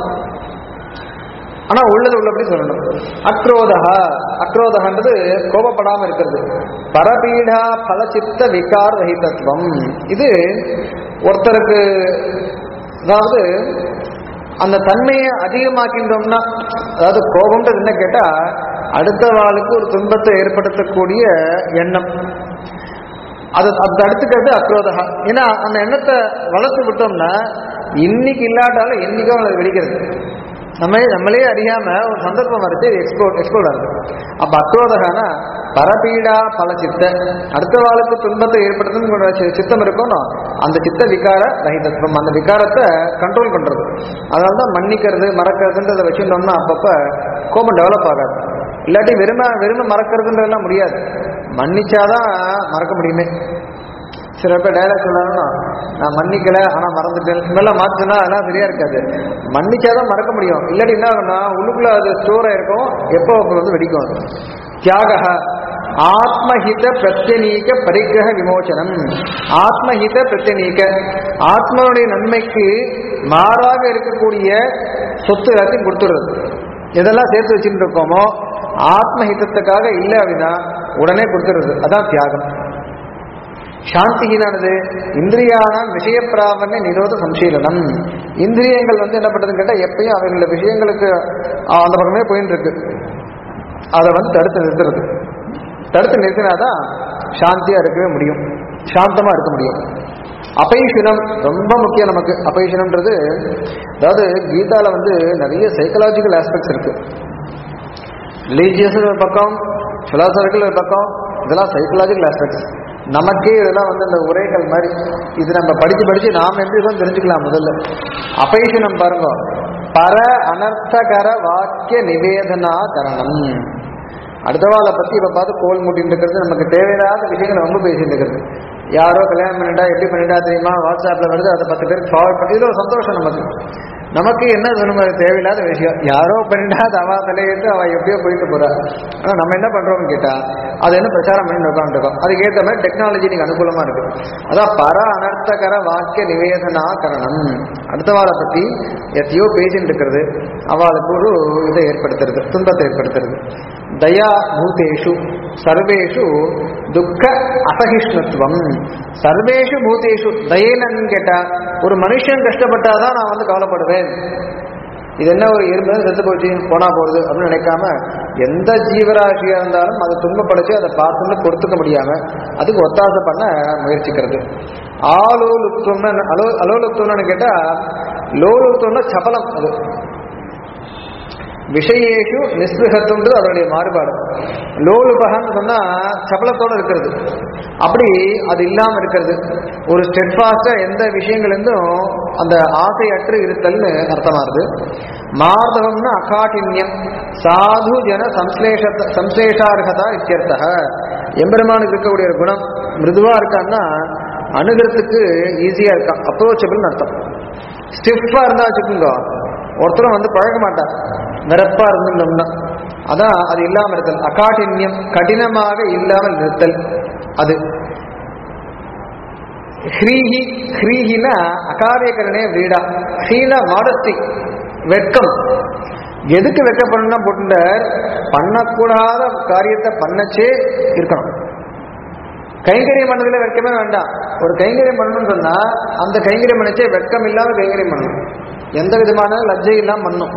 ஆனா உள்ளது உள்ளபடி சொல்லணும் அக்ரோதகா அக்ரோதகன்றது கோபப்படாம இருக்கிறது பரபீடா பலச்சித்த விகார ரஹிதத்துவம் இது ஒருத்தருக்கு அதாவது அந்த தன்மையை அதிகமாக்கின்றோம்னா அதாவது கோபம்ன்றது என்ன கேட்டா அடுத்த வாளுக்கு ஒரு துன்பத்தை ஏற்படுத்தக்கூடிய எண்ணம் அது அது அடுத்துக்கிறது அக்ரோதகா ஏன்னா அந்த எண்ணத்தை வளர்த்து விட்டோம்னா இன்னைக்கு இல்லாட்டாலும் என்னைக்கும் அவங்களுக்கு வெடிக்கிறது நம்ம நம்மளே அறியாம ஒரு சந்தர்ப்பம் வருது எக்ஸ்போர்ட் எக்ஸ்போர்ட் ஆகுது அப்ப அக்ரோதகானா பரபீடா பல சித்த அடுத்த வாழ்க்கை துன்பத்தை ஏற்படுத்துன்னு சி- சித்தம் இருக்கணும் அந்த சித்த விகார ரஹிதத்துவம் அந்த விகாரத்தை கண்ட்ரோல் பண்றது அதனால தான் மன்னிக்கிறது மறக்கிறதுன்றதை வச்சுருந்தோம்னா அப்பப்ப கோபம் டெவலப் ஆகாது இல்லாட்டி வெறுமை வெறுமை மறக்கிறதுன்றதெல்லாம் முடியாது மன்னிச்சாதான் மறக்க முடியுமே சில பேர் டைலாக் சொன்னாங்கன்னா நான் மன்னிக்கல ஆனா மறந்துட்டேன் இதெல்லாம் மாத்துனா அதெல்லாம் சரியா இருக்காது மன்னிச்சாதான் மறக்க முடியும் இல்லாட்டி என்ன ஆகும்னா உள்ளுக்குள்ள அது ஸ்டோர் ஆயிருக்கும் எப்போ அப்போ வந்து வெடிக்கும் அது தியாக ஆத்மஹித பிரத்யநீக பரிகிரக விமோசனம் ஆத்மஹித பிரத்யநீக ஆத்மாவுடைய நன்மைக்கு மாறாக இருக்கக்கூடிய சொத்து எல்லாத்தையும் கொடுத்துடுறது எதெல்லாம் சேர்த்து வச்சுட்டு இருக்கோமோ ஆத்மஹிதத்துக்காக இல்லை அப்படின்னா உடனே கொடுத்துடுறது அதான் தியாகம் சாந்திஹீனானது இந்திரியானாம் விஷய பிராவண நிரோத சம்சீலனம் இந்திரியங்கள் வந்து என்ன பண்றதுன்னு கேட்டா எப்பயும் அவங்கள விஷயங்களுக்கு ஆஹ், அந்த பக்கமே போயின்னு இருக்கு அதை வந்து தடுத்து நிறுத்துறது தடுத்து நிறுத்தினாதான் சாந்தியா இருக்கவே முடியும் சாந்தமா இருக்க முடியும் அபைஷனம் ரொம்ப முக்கியம் நமக்கு அபைஷனம்ன்றது அதாவது கீதால வந்து நிறைய சைக்கலாஜிக்கல் ஆஸ்பெக்ட்ஸ் இருக்கு ரிலீஜியஸ் ஒரு பக்கம் பிலாசபிக்கல் ஒரு பக்கம் இதெல்லாம் சைக்கலாஜிக்கல் ஆஸ்பெக்ட்ஸ் நமக்கே இதெல்லாம் வந்து இந்த உரைகள் மாதிரி இது நம்ம படிச்சு படிச்சு நாம எப்படி இருக்கோம் தெரிஞ்சுக்கலாம் முதல்ல அபைஷனம் பாருங்க பர அனர்த்தகர வாக்கிய நிவேதனா கரணம் அடுத்தவாளை பத்தி இப்ப பார்த்து கோல் மூட்டின்னு இருக்கிறது நமக்கு தேவையில்லாத விஷயங்களை ரொம்ப பேசிட்டு இருக்கிறது யாரோ கல்யாணம் பண்ணிட்டா எப்படி பண்ணிட்டா தெரியுமா வாட்ஸ்அப்ல வருது அதை பத்து பேருக்கு ஃபார்வர்ட் பண்ணி இதுல ஒரு சந்தோஷம் நமக்கு நமக்கு என்ன வேணும் அது தேவையில்லாத விஷயம் யாரோ பண்ணிட்டா அது அவ தலையிட்டு அவ எப்படியோ போயிட்டு போறா ஆனா நம்ம என்ன பண்றோம்னு கேட்டா அது என்ன பிரச்சாரம் பண்ணி உட்காந்துருக்கோம் அதுக்கு ஏற்ற மாதிரி டெக்னாலஜி நீங்க அனுகூலமா இருக்கு அதான் பர அனர்த்தகர வாக்கிய நிவேதனா கரணம் அடுத்த வாழை பத்தி எத்தையோ பேசிட்டு இருக்கிறது அவளுக்கு ஒரு இதை ஏற்படுத்துறது துன்பத்தை ஏற்படுத்துறது தயா பூதேஷு சர்வேஷு துக்க அசகிஷ்ணுத்துவம் சர்வேஷு பூதேஷு தயேனன்னு கேட்டா ஒரு மனுஷன் கஷ்டப்பட்டாதான் நான் வந்து கவலைப்படுவேன் இது என்ன ஒரு எறும்பு செத்து போச்சு போனா போகுது அப்படின்னு நினைக்காம எந்த ஜீவராசியா இருந்தாலும் அதை துன்பப்படுத்தி அதை பார்த்துன்னு பொறுத்துக்க முடியாம அதுக்கு ஒத்தாசை பண்ண முயற்சிக்கிறது ஆலோலுத்துவம்னு என்ன- அலோ அலோலுத்துவம்னு கேட்டா லோலுத்துவம்னா சபலம் அது விஷயேஷு நிஸ்பிருகத்துன்றது அதனுடைய மாறுபாடு லோலுபகன்னு சொன்னா சபலத்தோட இருக்கிறது அப்படி அது இல்லாம இருக்கிறது ஒரு ஸ்டெட்ஃபாஸ்டா எந்த விஷயங்கள் இருந்தும் அந்த ஆசையற்று இருத்தல்னு அர்த்தமாகுது மார்தவம்னா அகாட்டின்யம் சாது ஜன சம்ஸ்லேஷ சம்ஸ்லேஷார்ஹதா இத்தியர்த்தக எம்பெருமானுக்கு இருக்கக்கூடிய ஒரு குணம் மிருதுவா இருக்கான்னா அணுகிறதுக்கு ஈஸியா இருக்கான் அப்ரோச்சபிள்னு அர்த்தம் ஸ்டிஃபா இருந்தா வச்சுக்கோங்க ஒருத்தரும் வந்து பழக மாட்டார் நிரப்பா இருந்துட்டோம்னா அதான் அது இல்லாமல் இருத்தல் அகாட்டின்யம் கடினமாக இல்லாமல் இருத்தல் அது ஹ்ரீஹி ஹ்ரீஹினா அகாரியகரணே வீடா ஹீனா மாடஸ்டி வெட்கம் எதுக்கு வெட்கப்படணும்னா போட்டுட்டார் பண்ணக்கூடாத காரியத்தை பண்ணச்சே இருக்கணும் கைங்கரியம் பண்ணதுல வெட்கமே வேண்டாம் ஒரு கைங்கரியம் பண்ணணும்னு சொன்னா அந்த கைங்கரியம் பண்ணிச்சே வெட்கம் இல்லாம கைங்கரியம் பண்ணணும் எந்த விதமான லஜ்ஜை இல்லாம பண்ணணும்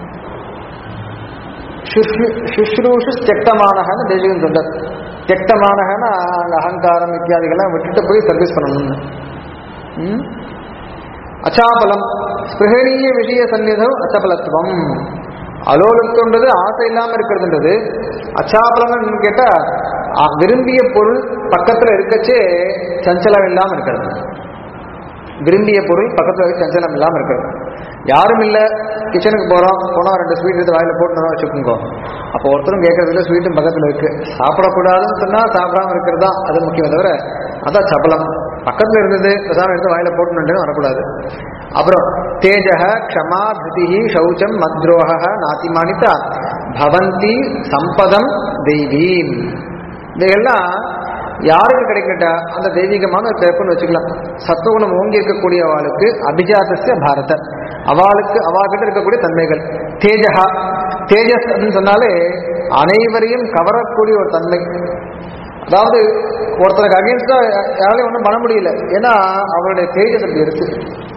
சுஷ்ரூஷு தியக்தமானகன்னு தேசிகன் சொல்றார் தியக்தமானகன்னா அங்க அகங்காரம் இத்தியாதிகள்லாம் விட்டுட்டு போய் சர்வீஸ் பண்ணணும்னு ம்? அச்சாபலம் ஸ்பிருகணீய விஷய சந்நிதம் அச்சபலத்துவம் அலோலுத்தோன்றது ஆசை இல்லாம இருக்கிறதுன்றது அச்சாபலம்னு கேட்டா அ, விரும்பிய பொருள் பக்கத்துல இருக்கச்சே சஞ்சலம் இல்லாம இருக்கிறது விரும்பிய பொருள் பக்கத்துல வச்சு சஞ்சலம் இல்லாம இருக்கிறது யாரும் இல்ல கிச்சனுக்கு போறோம் போனா ரெண்டு ஸ்வீட் எடுத்து வாயில போட்டு வச்சுக்கோங்க அப்போ ஒருத்தரும் கேட்கறதுல ஸ்வீட்டும் பக்கத்துல இருக்கு சாப்பிடக்கூடாதுன்னு சொன்னா சாப்பிடாம இருக்கிறது தான் அது முக்கியம் தவிர அதான் சபலம் பக்கத்துல இருந்தது பிரசாதம் எடுத்து வாயில போட்டு வரக்கூடாது அப்புறம் தேஜக க்ஷமா திருதி சௌச்சம் மத்ரோக நாத்திமானிதா பவந்தி சம்பதம் தெய்வீம் இதையெல்லாம் யாருக்கு கிடைக்கட்டா அந்த தெய்வீகமான ஒரு பிறப்புன்னு வச்சுக்கலாம் சத்துவகுணம் ஓங்கி இருக்கக்கூடிய அவளுக்கு அபிஜாதசிய பாரத அவளுக்கு அவகிட்ட இருக்கக்கூடிய தன்மைகள் தேஜகா தேஜஸ் அப்படின்னு சொன்னாலே அனைவரையும் கவரக்கூடிய ஒரு தன்மை அதாவது ஒருத்தருக்கு அகேன்ஸ்டா யாராலையும் ஒன்றும் பண்ண முடியல ஏன்னா அவருடைய தேஜஸ் அப்படி இருக்கு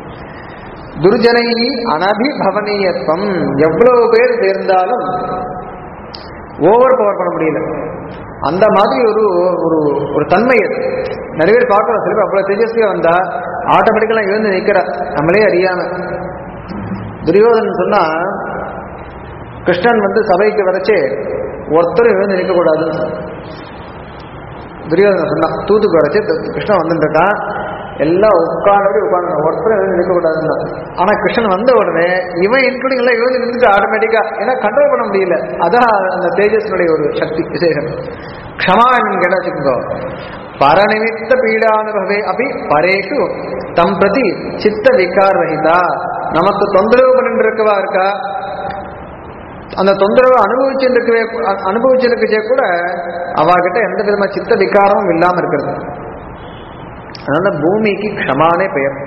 துர்ஜனை அனபிபவனீயத்துவம் எவ்வளவு பேர் சேர்ந்தாலும் ஓவர் பவர் பண்ண முடியல அந்த மாதிரி ஒரு ஒரு ஒரு தன்மை அது நிறைய பேர் பார்க்கலாம் சில பேர் அவ்வளவு தேஜஸ்வியா வந்தா ஆட்டோமேட்டிக்கலா எழுந்து நிக்கிற நம்மளே அறியாம துரியோதனன் சொன்னா கிருஷ்ணன் வந்து சபைக்கு வரைச்சு ஒருத்தரும் எழுந்து நிற்க கூடாதுன்னு சொன்னான். துரியோதனன் சொன்னான் தூத்துக்கு வரைச்சு கிருஷ்ணன் வந்துட்டு இருக்கான் எல்லாம் உட்கார்ந்து உட்காந்து ஒருத்தரும் எழுந்து நிற்க கூடாதுன்னு ஆனா கிருஷ்ணன் வந்த உடனே இவன் இன்க்ளூடிங் எல்லாம் எழுந்து நின்றுட்டு ஆட்டோமேட்டிக்கா ஏன்னா கண்ட்ரோல் பண்ண முடியல அதான் அந்த தேஜஸ்னுடைய ஒரு சக்தி விசேஷம் க்ஷமா என்னன்னு கேட்டா வச்சுக்கோ பரநிமித்த பீடானுபவே அப்படி பரேஷு தம் பிரதி சித்த விகார் ரஹிதா நமக்கு தொந்தரவு பண்ணிட்டு இருக்கவா இருக்கா அந்த தொந்தரவை அனுபவிச்சுருக்கவே அனுபவிச்சிருக்கச்சே கூட அவகிட்ட எந்த விதமான சித்த விகாரமும் இல்லாம இருக்கிறது அதனால பூமிக்கு க்ஷமானே பெயர்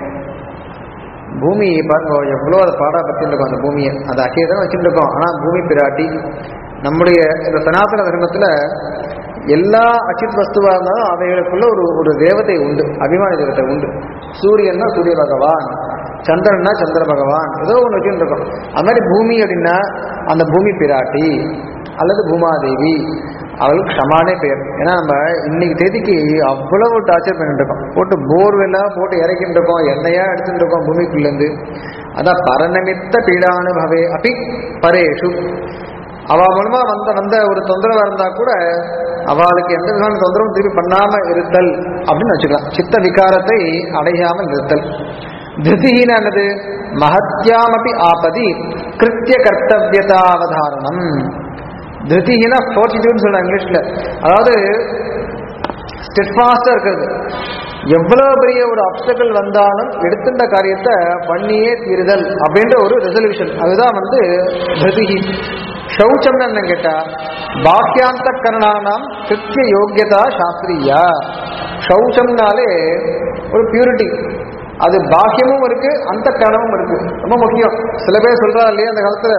பூமி பாருங்க எவ்வளோ அதை பாடா பத்தின்னு இருக்கோம் அந்த பூமியை அதை அக்கே தான் வச்சுட்டு இருக்கோம் ஆனா பூமி பிராட்டி நம்முடைய இந்த சனாதன தர்மத்துல எல்லா அச்சித் வஸ்துவா இருந்தாலும் அவைகளுக்குள்ள ஒரு ஒரு தேவதை உண்டு அபிமான தேவதை உண்டு சூரியன்னா சூரிய பகவான் சந்திரன்னா சந்திர பகவான் ஏதோ ஒன்று வச்சுட்டு இருக்கோம் அது மாதிரி பூமி அப்படின்னா அந்த பூமி பிராட்டி அல்லது பூமாதேவி அவளுக்கு க்ஷமானே பேர் ஏன்னா நம்ம இன்னைக்கு தேதிக்கு அவ்வளவு டார்ச்சர் பண்ணிட்டு இருக்கோம் போட்டு போர்வெல்லாம் போட்டு இறக்கிட்டு இருக்கோம் எண்ணெயா எடுத்துட்டு இருக்கோம் பூமிக்குள்ளேருந்து அதான் பரநிமித்த பீடானுபவே அப்படி பரேஷு அவ மூலமா வந்த வந்த ஒரு தொந்தரவா இருந்தா கூட அவளுக்கு எந்த விதமான தொந்தரவும் திருப்பி பண்ணாம இருத்தல் அப்படின்னு வச்சுக்கலாம் சித்த விகாரத்தை அடையாமல் இருத்தல் திருதிஹீன என்னது மகத்யாமபி ஆபதி கிருத்திய கர்த்தவியதாவதாரணம் திருதிஹீனா ஃபோர்டிடியூட்னு சொல்றாங்க இங்கிலீஷ்ல அதாவது ஸ்டெட்ஃபாஸ்டா இருக்கிறது எவ்வளவு பெரிய ஒரு அப்டக்கல் வந்தாலும் எடுத்துட்ட காரியத்தை பண்ணியே தீருதல் அப்படின்ற ஒரு ரெசல்யூஷன் அதுதான் வந்து திருதிஹி சௌச்சம்னு என்ன கேட்டா பாக்கியாந்த கரணானாம் கிருத்திய யோக்கியதா சாஸ்திரியா சௌச்சம்னாலே ஒரு பியூரிட்டி அது பாக்கியமும் இருக்கு அந்த கரணமும் இருக்கு ரொம்ப முக்கியம் சில பேர் சொல்றா இல்லையா அந்த காலத்துல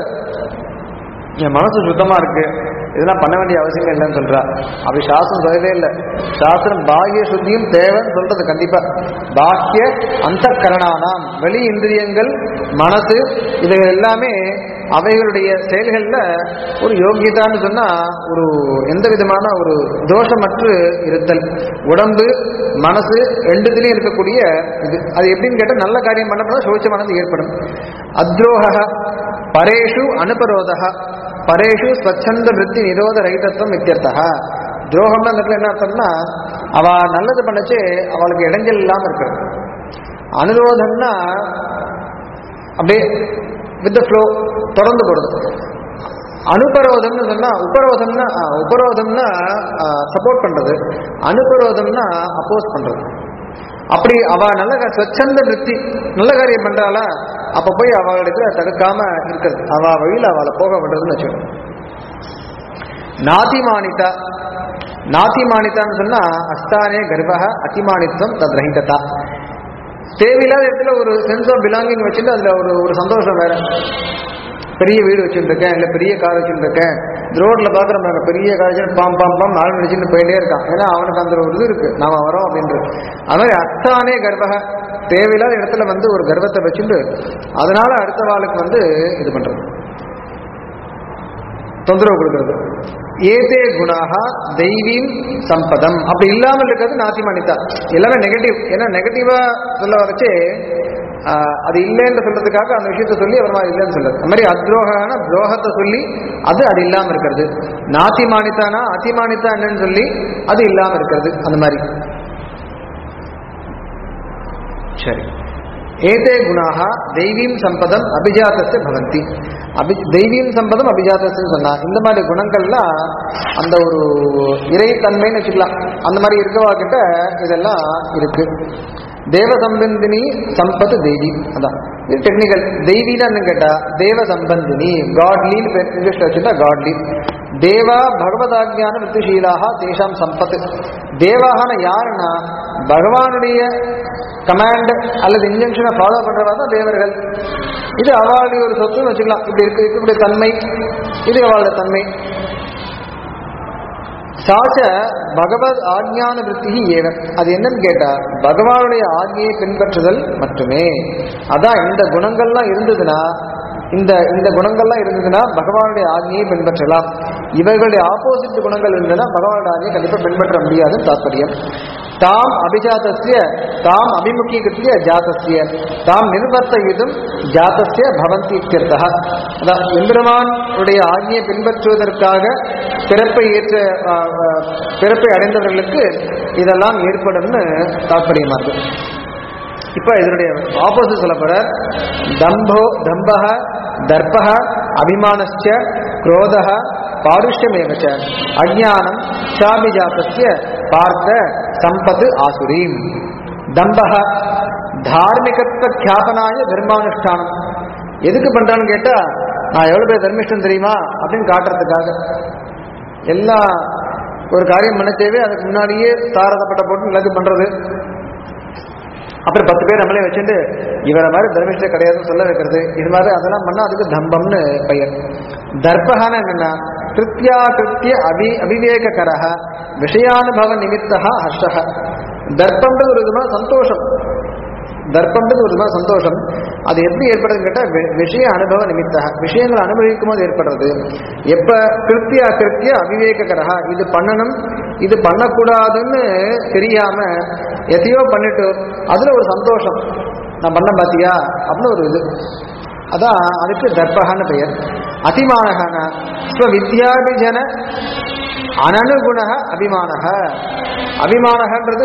என் மனசு சுத்தமா இருக்கு இதெல்லாம் பண்ண வேண்டிய அவசியம் இல்லைன்னு சொல்றா அப்படி சாஸ்திரம் சொல்லவே இல்லை சாஸ்திரம் பாகிய சுத்தியும் தேவைன்னு சொல்றது கண்டிப்பா பாக்கிய அந்த கரணானாம் வெளி இந்திரியங்கள் மனசு இவைகள் எல்லாமே அவைகளுடைய செயல்கள்ல ஒரு யோகியதான்னு சொன்னா ஒரு எந்த விதமான ஒரு தோஷமற்று இருத்தல் உடம்பு மனசு ரெண்டுத்திலையும் இருக்கக்கூடிய இது அது எப்படின்னு கேட்டால் நல்ல காரியம் பண்ணப்பதான் சோச்சமானது ஏற்படும் அத்ரோக பரேஷு அனுபரோத பரேஷு ஸ்வச்சந்த விருத்தி நிரோத ரகிதத்துவம் இத்தியர்த்தா துரோகம்னா அந்த இடத்துல என்ன அர்த்தம்னா அவ நல்லது பண்ணச்சு அவளுக்கு இடைஞ்சல் இல்லாம இருக்கிறது அனுரோதம்னா அப்படியே வித் ஃப்ளோ தொடர்ந்து போடுது அனுபரோதம்னு சொன்னா உபரோதம்னா ஆ, உபரோதம்னா சப்போர்ட் பண்றது அனுபரோதம்னா அப்போஸ் பண்றது அப்படி அவ நல்ல கா- ஸ்வச்சந்த விருத்தி நல்ல காரியம் பண்றாளா அப்ப போய் அவளுக்கு தடுக்காம இருக்கிறது அவ வழியில அவளை போக விடுறதுன்னு வச்சுக்கணும் நாதிமானிதா நாதிமானிதான்னு சொன்னா அஸ்தானே கர்வக அதிமானித்வம் தத் ரஹிததா தேவையில்லாத இடத்துல ஒரு சென்ஸ் ஆஃப் பிலாங்கிங் வச்சுட்டு அதுல ஒரு ஒரு சந்தோஷம் வேற பெரிய வீடு வச்சுருக்கேன் இல்லை பெரிய கார் வச்சுருக்கேன் ரோட்ல பார்க்குறோம் நாங்கள் பெரிய கார் வச்சு பாம் பாம் பாம் நாள் நினைச்சுட்டு போயிட்டே இருக்கான் ஏன்னா அவனுக்கு அந்த ஒரு இது இருக்கு நாம வரோம் அப்படின்றது அது மாதிரி அத்தானே கர்வக தேவையில்லாத இடத்துல வந்து ஒரு கர்வத்தை வச்சுட்டு அதனால அடுத்த வாளுக்கு வந்து இது பண்றது தொந்தரவு கொடுக்கிறது ஏதே குணாக தெய்வீம் சம்பதம் அப்படி இல்லாமல் இருக்கிறது நாத்திமானிதா எல்லாமே நெகட்டிவ் ஏன்னா நெகட்டிவா சொல்ல வரைச்சே ஆஹ், அது இல்லைன்னு சொல்றதுக்காக அந்த விஷயத்தை சொல்லி அப்புறமா அது இல்லைன்னு சொல்றது அந்த மாதிரி அத்ரோகான துரோகத்தை சொல்லி அது அது இல்லாம இருக்கிறது நாத்திமானித்தானா அதிமானித்தா என்னன்னு சொல்லி அது இல்லாம இருக்கிறது அந்த மாதிரி சரி ஏதே குணாக தெய்வீம் சம்பதம் அபிஜாத்தத்தை பவந்தி அபி தெய்வீம் சம்பதம் அபிஜாத்தஸ்ன்னு சொன்னா இந்த மாதிரி குணங்கள்லாம் அந்த ஒரு இறைத்தன்மைன்னு வச்சுக்கலாம் அந்த மாதிரி இருக்கவா கிட்ட இதெல்லாம் இருக்கு தேவ சம்பந்தினி சம்பத் தெய்வி அதான் இது டெக்னிக்கல் தெய்வீன்னு கேட்டா தேவ சம்பந்தினி காட்லின்னு பேர் இங்கிலீஷ்ல வச்சுட்டா காட்லி தேவா பகவதாஜான விருத்திஷீலாக தேஷாம் சம்பத் தேவாகன யாருன்னா பகவானுடைய கமாண்ட் அல்லது இன்ஜெக்ஷனை ஃபாலோ பண்றவா தான் தேவர்கள் இது அவளுடைய ஒரு சொத்துன்னு வச்சுக்கலாம் இப்படி இருக்கு இருக்கக்கூடிய தன்மை இது அவளுடைய தன்மை சாச்ச பகவத் ஆஜ்ஞான விருத்தி ஏவ அது என்னன்னு கேட்டா பகவானுடைய ஆజ్ఞையை பின்பற்றுதல் மட்டுமே அதான் இந்த குணங்கள்லாம் இருந்ததுன்னா இந்த இந்த குணங்கள்லாம் இருந்ததுன்னா பகவானுடைய ஆజ్ఞையை பின்பற்றலாம் இவர்களுடைய ஆப்போசிட் குணங்கள் இருந்ததுன்னா பகவானுடைய ஆజ్ఞையை கண்டிப்பா பின்பற்ற முடியாதுன்னு தாற்பயம் தாம் அபிஜாதஸ்ய தாம் அபிமுகீகிருத்திய ஜாதஸ்ய தாம் நிர்வர்த்தயிதும் ஜாதஸ்ய பவந்தி இத்தியர்த்தः அதான் எம்பெருமானுடைய ஆజ్ఞையை பின்பற்றுவதற்காக பிறப்பை ஏற்ற ஆ, ஆ, பிறப்பை அடைந்தவர்களுக்கு இதெல்லாம் ஏற்படும்னு தாற்பயமா இருக்கு இப்ப இதனுடைய ஆப்போசிட் சொல்ல போற தம்போ தம்பக தர்பக அபிமானஸ்ச குரோதக பாருஷ்யமேவச்ச அஜானம் சாபிஜாத்தஸ்ய பார்த்த சம்பத் ஆசுரீம் தம்பக தார்மிகத்துவ கியாபனாய தர்மானுஷ்டானம் எதுக்கு பண்றான்னு கேட்டா நான் எவ்வளவு பேர் தர்மிஷ்டன் தெரியுமா அப்படின்னு காட்டுறதுக்காக எல்லாம் ஒரு காரியம் பண்ணச்சேவே அதுக்கு முன்னாடியே தாரதப்பட்ட போட்டு எல்லாத்தையும் பண்றது அப்புறம் பத்து பேர் நம்மளே வச்சுட்டு இவரை மாதிரி தர்மிஷ்ட கிடையாதுன்னு சொல்ல வைக்கிறது இது மாதிரி அதெல்லாம் பண்ணா அதுக்கு தம்பம்னு பெயர் தர்பகான என்னன்னா கிருத்தியா கிருத்திய அபி அபிவேகரக விஷயானுபவ நிமித்தா ஹர்ஷக தர்ப்பம்ன்றது ஒரு விதமான சந்தோஷம் தர்ப்பம்ன்றது ஒரு விதமான சந்தோஷம் அது எப்படி ஏற்படுதுன்னு கேட்டா வி- விஷய அனுபவ நிமித்தா விஷயங்களை அனுபவிக்கும் போது ஏற்படுறது எப்ப கிருத்தியா கிருத்திய அவிவேகரகா இது பண்ணணும் இது பண்ணக்கூடாதுன்னு தெரியாம எதையோ பண்ணிட்டு அதுல ஒரு சந்தோஷம் நான் பண்ண பாத்தியா அப்படின்னு ஒரு இது அதான் அதுக்கு தர்பகான்னு பெயர் அதிமானகன ஸ்வ வித்யாபிஜன அனனுகுண அபிமானக அபிமானகன்றது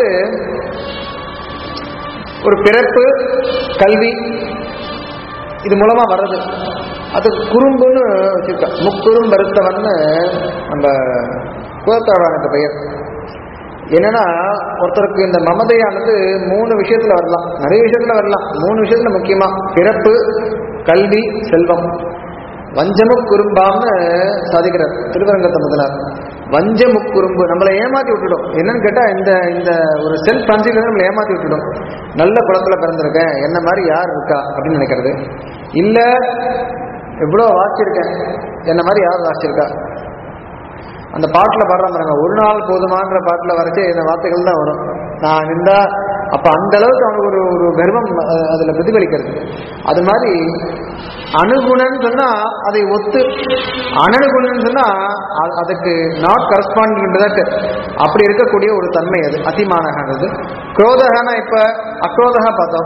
ஒரு பிறப்பு கல்வி இது மூலமா வர்றது அது குறும்புன்னு வச்சிருக்க முக்குறும் வருத்தவன்னு நம்ம குலத்தாழ்வானுக்கு பெயர் என்னன்னா ஒருத்தருக்கு இந்த மமதையானது மூணு விஷயத்துல வரலாம் நிறைய விஷயத்துல வரலாம் மூணு விஷயத்துல முக்கியமா பிறப்பு கல்வி செல்வம் வஞ்சமுக்குறும்பாம்னு சாதிக்கிறார் திருவரங்கத்தை முதலார் வஞ்சமுக்குறும்பு நம்மளை ஏமாத்தி விட்டுடும் என்னன்னு கேட்டா இந்த இந்த ஒரு செல்ஃப் கான்சியஸ் நம்மளை ஏமாத்தி விட்டுடும் நல்ல குளத்துல பிறந்திருக்கேன் என்ன மாதிரி யார் இருக்கா அப்படின்னு நினைக்கிறது இல்ல எவ்வளோ வாசிச்சிருக்கேன் என்ன மாதிரி யார் வாசிச்சிருக்கா அந்த பாட்டுல பாடுற பாருங்க ஒரு நாள் போதுமான்ற பாட்டுல வரைச்சே இந்த வார்த்தைகள் தான் வரும் நான் இருந்தா அப்ப அந்த அளவுக்கு அவனுக்கு ஒரு ஒரு கர்வம் அஹ், அதுல பிரதிபலிக்கிறது அது மாதிரி அணுகுணன்னு சொன்னா அதை ஒத்து அனனுகுணன்னு சொன்னா அ- அதுக்கு நாட் கரஸ்பாண்டிங் தட் அப்படி இருக்கக்கூடிய ஒரு தன்மை அது அதிமானகானது குரோதகனா இப்ப அக்ரோதகா பார்த்தோம்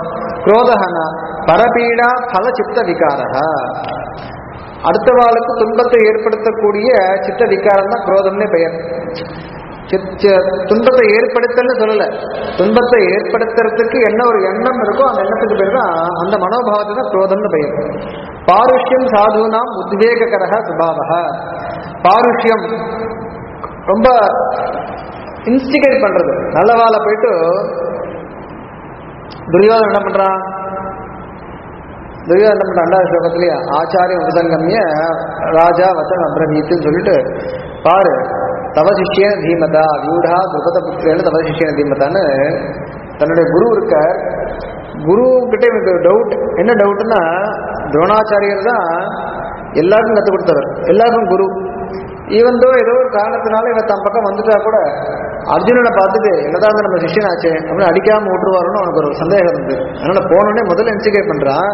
குரோதகனா பரபீடா பல சித்த விகாரா அடுத்தவாளுக்கு துன்பத்தை ஏற்படுத்தக்கூடிய சித்த விகாரம் தான் குரோதம்னே பெயர் சித்- சி- துன்பத்தை ஏற்படுத்தல்னு சொல்லல துன்பத்தை ஏற்படுத்துறதுக்கு என்ன ஒரு எண்ணம் இருக்கோ அந்த எண்ணத்துக்கு பேர் தான் அந்த மனோபாவத்துக்கு தான் குரோதம்னு பெயர் பாருஷ்யம் சாதுனாம் உத்வேககரக சுபாவக பாருஷ்யம் ரொம்ப இன்ஸ்டிகேட் பண்றது நல்லவாளை போயிட்டு துரியோதனன் என்ன பண்றான் துரியோதனன் என்ன பண்றான் ரெண்டாவது ஸ்லோகத்திலேயே ஆச்சாரிய உபதங்கம்ய ராஜா வச்சன் அப்ரஹீத்துன்னு சொல்லிட்டு பாரு தவ சிஷ்யன தீமதா வியூடா துருபத புத்திரேன தவ சிஷ்யன தீமதான்னு தன்னுடைய குரு இருக்க குரு கிட்ட எனக்கு டவுட் என்ன டவுட்னா துரோணாச்சாரியர் தான் எல்லாருக்கும் கற்றுக் கொடுத்தவர் எல்லாருக்கும் குரு ஈவன் தோ ஏதோ ஒரு காரணத்தினால இவன் தன் பக்கம் வந்துட்டா கூட அர்ஜுனனை பார்த்துட்டு என்னதான் இருந்தா நம்ம சிஷ்யனாச்சே அப்படின்னு அடிக்காம விட்டுருவாருன்னு அவனுக்கு ஒரு சந்தேகம் இருந்தது அதனால போனோடனே முதல்ல இன்சிகேட் பண்றான்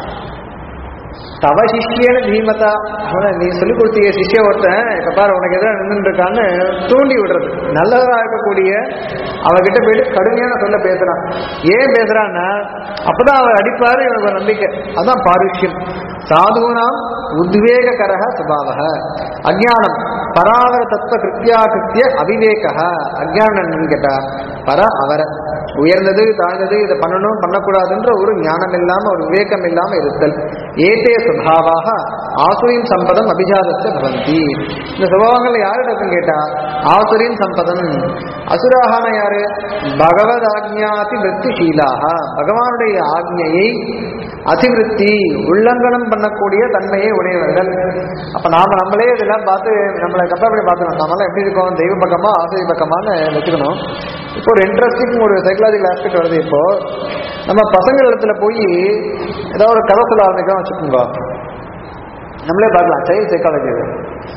தவ சிஷ்யன தீமதா அவனை நீ சொல்லி கொடுத்தீங்க சிஷ்ய ஒருத்தன் இப்ப பாரு உனக்கு எதாவது நின்று இருக்கான்னு தூண்டி விடுறது நல்லதா இருக்கக்கூடிய அவகிட்ட போயிட்டு கடுமையான சொல்ல பேசுறான் ஏன் பேசுறான்னா அப்பதான் அவர் அடிப்பாரு இவனுக்கு ஒரு நம்பிக்கை அதான் பாருஷ்யம் சாதுனாம் உத்வேககரக சுபாவக அஜானம் பராவர தத்துவ கிருத்தியா கிருத்திய அவிவேக அஜானம் என்னன்னு கேட்டா பர அவர உயர்ந்தது தாழ்ந்தது இதை பண்ணணும் பண்ணக்கூடாதுன்ற ஒரு ஞானம் இல்லாம ஒரு விவேகம் இல்லாம இருத்தல் ஏதே சுபாவாக ஆசுரின் சம்பதம் அபிஜாதத்தை பவந்தி இந்த சுபாவங்கள் யார்கிட்ட இருக்குன்னு கேட்டா ஆசுரின் சம்பதம் அசுராகான யாரு பகவத் ஆக்ஞாதி விற்த்திஷீலாக பகவானுடைய ஆக்ஞையை அதிவிருத்தி உள்ளங்கனம் பண்ணக்கூடிய தன்மையை உடையவர்கள் அப்ப நாம நம்மளே இதெல்லாம் பார்த்து நம்மளை கம்பேர் பார்த்துக்கணும் நம்மளாம் எப்படி இருக்கோம் தெய்வ பக்கமா ஆசிரிய பக்கமான்னு வச்சுக்கணும் இப்போ ஒரு இன்ட்ரெஸ்டிங் ஒரு சைக்கலாஜிக்கல் ஆஸ்பெக்ட் வருது இப்போ நம்ம பசங்கள் இடத்துல போய் ஏதாவது ஒரு கதை சொல்ல ஆரம்பிக்கிறோம் வச்சுக்கோங்க நம்மளே பார்க்கலாம் சைல்ட் சைக்காலஜி இது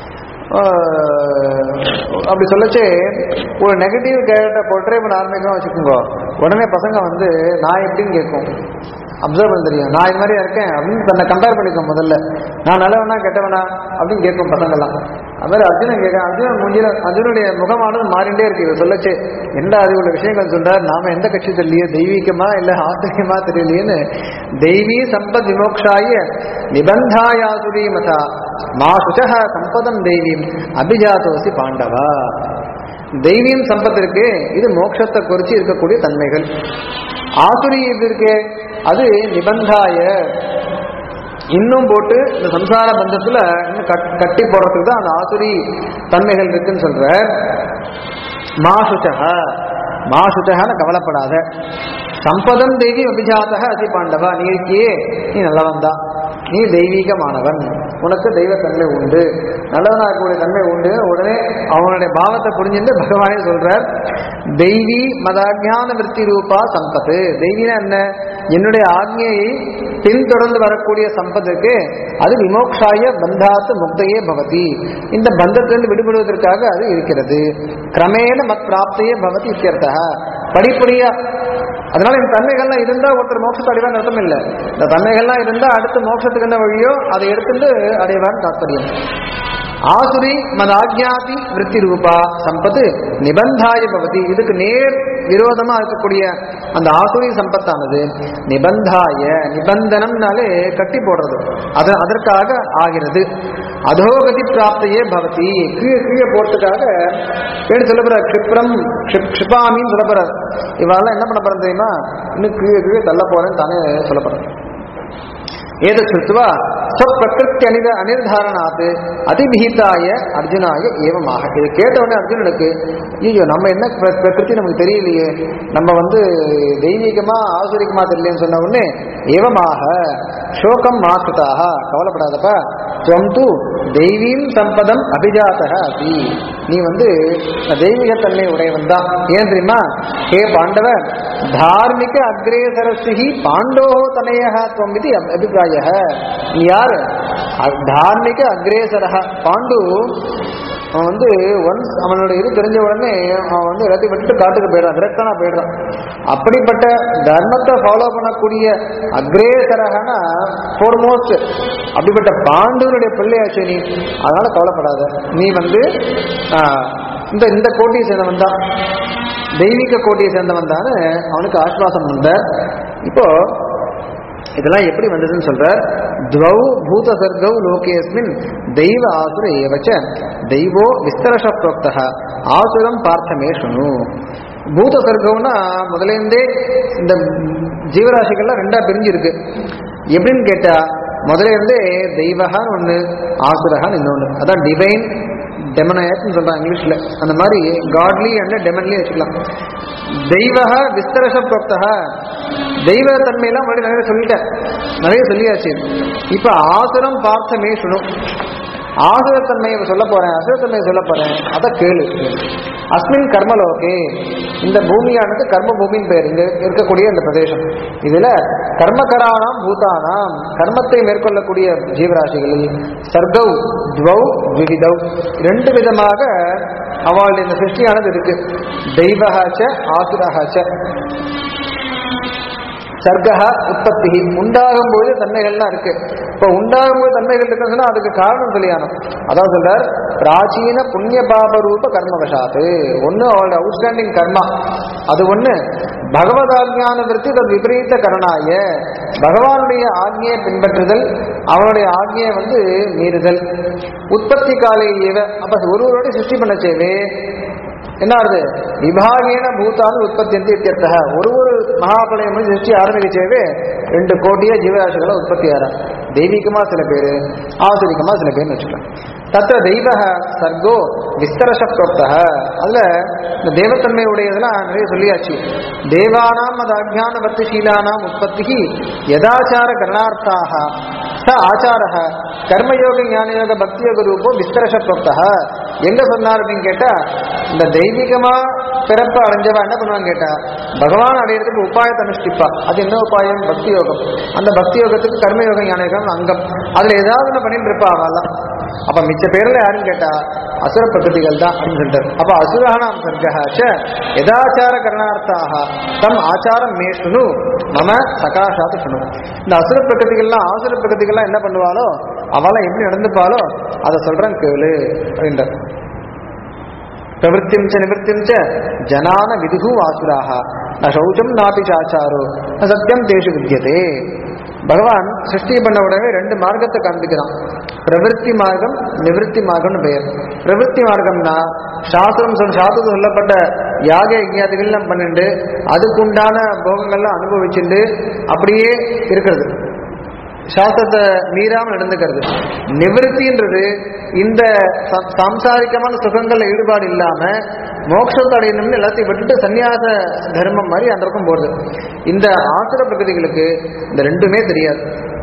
ஆஹ் அப்படி சொல்லச்சு ஒரு நெகட்டிவ் கேரக்டர் போர்ட்ரே பண்ண ஆரம்பிக்கிறோம் வச்சுக்கோங்க உடனே பசங்க வந்து நான் எப்படின்னு கேட்கும் அப்சர்வ் பண்ண தெரியும் நான் இது மாதிரியா இருக்கேன் அப்படின்னு தன்னை கம்பேர் பண்ணிக்கும் முதல்ல நான் நல்லவனா கெட்டவனா அப்படின்னு கேட்கும் பசங்கள்லாம் அது மாதிரி அர்ஜுனன் கேட்க அர்ஜுனன் மூஞ்சில அர்ஜுனுடைய முகமானது மாறிண்டே இருக்கு இவர் சொல்லச்சு எந்த அறிவுள்ள விஷயங்கள் சொல்றார் நாம எந்த கட்சி தெரியலையே தெய்வீகமா இல்ல ஆசிரியமா தெரியலையேன்னு தெய்வீ சம்பத் விமோக்ஷாய நிபந்தாயாசுரி மதா மா சுஷக சம்பதம் தெய்வீம் அபிஜாதோசி பாண்டவா தெய்வீம் சம்பத் இருக்கு இது மோட்சத்தை குறிச்சு இருக்கக்கூடிய தன்மைகள் ஆசுரி இது இருக்கே அது நிபந்தாய இன்னும் போட்டு இந்த சம்சார பந்தத்துல இன்னும் கட்- கட்டி போடுறதுக்கு தான் அந்த ஆசுரி தன்மைகள் இருக்குன்னு சொல்ற மாசுச்சக மாசுச்சகன்னு கவலைப்படாத சம்பதம் தெய்வீ அபிஜாத்தக அசி பாண்டவா நீ இருக்கியே நீ நல்லவன் தான் நீ தெய்வீகமானவன் உனக்கு தெய்வத்தன்மை உண்டு நல்லவனா இருக்கக்கூடிய தன்மை உண்டு உடனே அவனுடைய பாவத்தை புரிஞ்சுட்டு பகவானே சொல்றார் தெய்வீ மதாஜான விற்பி ரூபா சம்பத்து தெய்வீனா என்ன என்னுடைய ஆக்ஞையை பின்தொடர்ந்து வரக்கூடிய சம்பத்துக்கு அது விமோக்ஷாய பந்தாத்து முக்தையே பவதி இந்த பந்தத்திலிருந்து விடுபடுவதற்காக அது இருக்கிறது கிரமேண மத் பிராப்தையே பவதி இத்தியர்த்தக படிப்படியா அதனால இந்த தன்மைகள்லாம் இருந்தா ஒருத்தர் மோட்சத்தை அடைவான்னு அர்த்தம் இல்லை இந்த தன்மைகள்லாம் இருந்தா அடுத்து மோட்சத்துக்கு என்ன வழியோ அதை எடுத்துட்டு அடைவான்னு தாத்பரியம் ஆசுரி மதாஜாதி விருத்தி ரூபா சம்பத்து நிபந்தாய பவதி இதுக்கு நேர் விரோதமா இருக்கக்கூடிய அந்த ஆசுரி சம்பத்தானது நிபந்தாய நிபந்தனம்னாலே கட்டி போடுறது அது அதற்காக ஆகிறது அதோகதி பிராப்தையே பவதி கீழே கீழே போறதுக்காக பேர் சொல்லப்படுற கிருப்ரம் க்ஷிபாமின்னு சொல்லப்படுறார் இவாளெல்லாம் என்ன பண்ண போறேன் தெரியுமா இன்னும் கீழே கீழே தள்ள போறேன்னு தானே சொல்லப்படுறேன் ஏதத் கிருத்வா ஸ்வப்பிரகிருத்தி அனித அனிர்தாரணாத்து அதிவிகிதாய அர்ஜுனாய ஏவமாக இதை கேட்ட உடனே அர்ஜுனனுக்கு ஐயோ நம்ம என்ன பிர- பிரகிருதி நமக்கு தெரியலையே நம்ம வந்து தெய்வீகமா ஆசுரிகமா தெரியலையேன்னு சொன்ன உடனே ஏவமாக சோகம் மாசுதாக கவலைப்படாதப்பா துவம் தூ தெய்வீம் சம்பதம் அபிஜாத்தக அபி நீ வந்து தெய்வீகத்தன்மை உடையவன் தான் ஏன் தெரியுமா ஹே பாண்டவ தார்மிக அக்ரேசரஸ்தி பாண்டோ தனைய துவம் இது அபி- அபிப்பிராய நீ யாரு அ- தார்மிக அக்ரேசரக பாண்டு அவன் வந்து ஒன்ஸ் அவனோட இது தெரிஞ்ச உடனே அவன் வந்து எல்லாத்தையும் விட்டுட்டு காட்டுக்கு போயிடுறான் விரக்தனா போயிடுறான் அப்படிப்பட்ட தர்மத்தை ஃபாலோ பண்ணக்கூடிய அக்ரேசரகனா ஃபோர்மோஸ்ட் அப்படிப்பட்ட பாண்டுவனுடைய பிள்ளையாச்சு நீ அதனால கவலைப்படாத நீ வந்து ஆஹ், இந்த இந்த கோட்டியை சேர்ந்தவன் தான் தெய்வீக கோட்டியை சேர்ந்தவன் தான் அவனுக்கு ஆஸ்வாசம் வந்தார் இப்போ இதெல்லாம் எப்படி வந்ததுன்னு சொல்றார் துவௌ பூத சர்கௌ லோகேஸ்மின் தெய்வ ஆசுர ஏவச்ச தெய்வோ விஸ்தரஷ புரோக்தः ஆசுரம் பார்த்தமே சுனு பூத சர்க்கம்னா முதலேருந்தே இந்த ஜீவராசிகள்லாம் ரெண்டா பிரிஞ்சிருக்கு எப்படின்னு கேட்டா முதல்ல இருந்தே தெய்வகான்னு ஒன்று ஆசுரகான்னு இன்னொன்று அதான் டிவைன் டெமனயத்னு சொல்றாங்க இங்கிலீஷ்ல அந்த மாதிரி காட்லி அண்ட் டெமன்லி வச்சுக்கலாம் தெய்வக விஸ்தரச புரோக்தா தெய்வ தன்மையெல்லாம் முன்னாடி நிறைய சொல்லிட்டேன் நிறைய சொல்லியாச்சு இப்ப ஆசுரம் பார்த்தமே சுணும் ஆசுரத்தன்மையை சொல்ல போறேன் அசுரத்தன்மையை சொல்ல போறேன் அத கேளு அஸ்மின் கர்மலோகே இந்த பூமியானது கர்ம பூமியின் பேர் இங்க இருக்கக்கூடிய இந்த பிரதேசம் இதுல கர்மகரானாம் பூதானாம் கர்மத்தை மேற்கொள்ளக்கூடிய ஜீவராசிகளில் சர்கௌ துவௌ விவிதௌ ரெண்டு விதமாக அவளுடைய இந்த சிருஷ்டியானது இருக்கு தெய்வகாச்ச ஆசுரகாச்ச சர்க்கா உற்பத்தி உண்டாகும் போது தன்மைகள்லாம் இருக்கு இப்போ உண்டாகும் போது தன்மைகள் இருக்குன்னு சொன்னா அதுக்கு காரணம் சொல்லியானோம் அதான் சொல்றார் பிராச்சீன புண்ணிய பாப ரூப கர்மவசாத்து ஒண்ணு அவளோட அவுட்ஸ்டாண்டிங் கர்மா அது ஒண்ணு பகவதாஜ்ஞான விருத்தி தன் விபரீத கரணாய பகவானுடைய ஆக்ஞையை பின்பற்றுதல் அவனுடைய ஆக்ஞையை வந்து மீறுதல் உற்பத்தி காலையேவ அப்ப ஒருவரோட சிருஷ்டி பண்ண செய்வே என்ன ஆகுது விபாகேன பூத்தான உற்பத்தி இத்தியர்த்தக ஒரு ஒரு மகாபலயம் சிருஷ்டி ஆரம்பிக்கச்சேவே ரெண்டு கோடியே ஜீவராசிகளை உற்பத்தி ஆறா தெய்வீகமா சில பேர் ஆசிரிகமா சில பேர்னு வச்சுக்கலாம் தத்த தெய்வ சர்கோ விஸ்தரச புரோக்தக அதுல இந்த தேவத்தன்மை உடையதெல்லாம் நிறைய சொல்லியாச்சு தேவானாம் அது அஜான பக்திசீலானாம் உற்பத்தி யதாச்சார கரணார்த்தாக ச ஆச்சாரக கர்மயோக ஞானயோக பக்தியோக ரூபோ விஸ்தரச புரோக்தக எங்க சொன்னார் அப்படின்னு கேட்டா இந்த தெய்வீகமா பிறப்பு அடைஞ்சவா என்ன பண்ணுவான்னு கேட்டா பகவான் அடையிறதுக்கு உபாயத்தை அனுஷ்டிப்பா அது என்ன உபாயம் பக்தி யோகம் அந்த பக்தி யோகத்துக்கு கர்மயோகம் ஞானயோகம் அங்கம் அதுல ஏதாவது ஒண்ணு பண்ணிட்டு இருப்பா அவெல்லாம் அப்ப மிச்ச பேர்ல யாருன்னு கேட்டா அசுர பிரகிருதிகள் தான் அப்படின்னு சொல்லிட்டாரு அப்ப அசுரானாம் சர்க்கஹாச்ச யதாச்சார கரணார்த்தாக தம் ஆச்சாரம் மே சுனு மம சகாஷாத்து சுனு இந்த அசுர பிரகிருதிகள்லாம் ஆசுர பிரகிருதிகள்லாம் என்ன பண்ணுவாளோ அவெல்லாம் எப்படி நடந்துப்பாளோ அதை சொல்றேன் கேளு அப்படின்றார் பிரவൃத்திம் ச நிவൃத்திம் ச ஜனான விதுகு ஆசுராக ந சௌச்சம் நாபி சாச்சாரோ ந சத்தியம் தேஷு வித்தியதே பகவான் சிருஷ்டி பண்ண உடனே ரெண்டு மார்க்கத்தை காண்பிக்கிறான் பிரவருத்தி மார்க்கம் நிவൃத்தி மார்க்கம்னு பெயர் பிரவருத்தி மார்க்கம்னா சாஸ்திரம் சொல் சாஸ்திரம் சொல்லப்பட்ட யாக யஜ்ஞாதிகள்லாம் பண்ணிட்டு அதுக்குண்டான போகங்கள்லாம் அனுபவிச்சுட்டு அப்படியே இருக்கிறது சாஸ்திரத்தை மீறாம நடந்துக்கிறது நிவர்த்தின்றது இந்த ச- சாம்சாரிகமான சுகங்கள்ல ஈடுபாடு இல்லாம மோட்சத்தை அடையணும்னு எல்லாத்தையும் விட்டுட்டு சன்னியாச தர்மம் மாதிரி அந்த பக்கம் போறது இந்த ஆசுர பிரகதிகளுக்கு இந்த ரெண்டுமே தெரியாது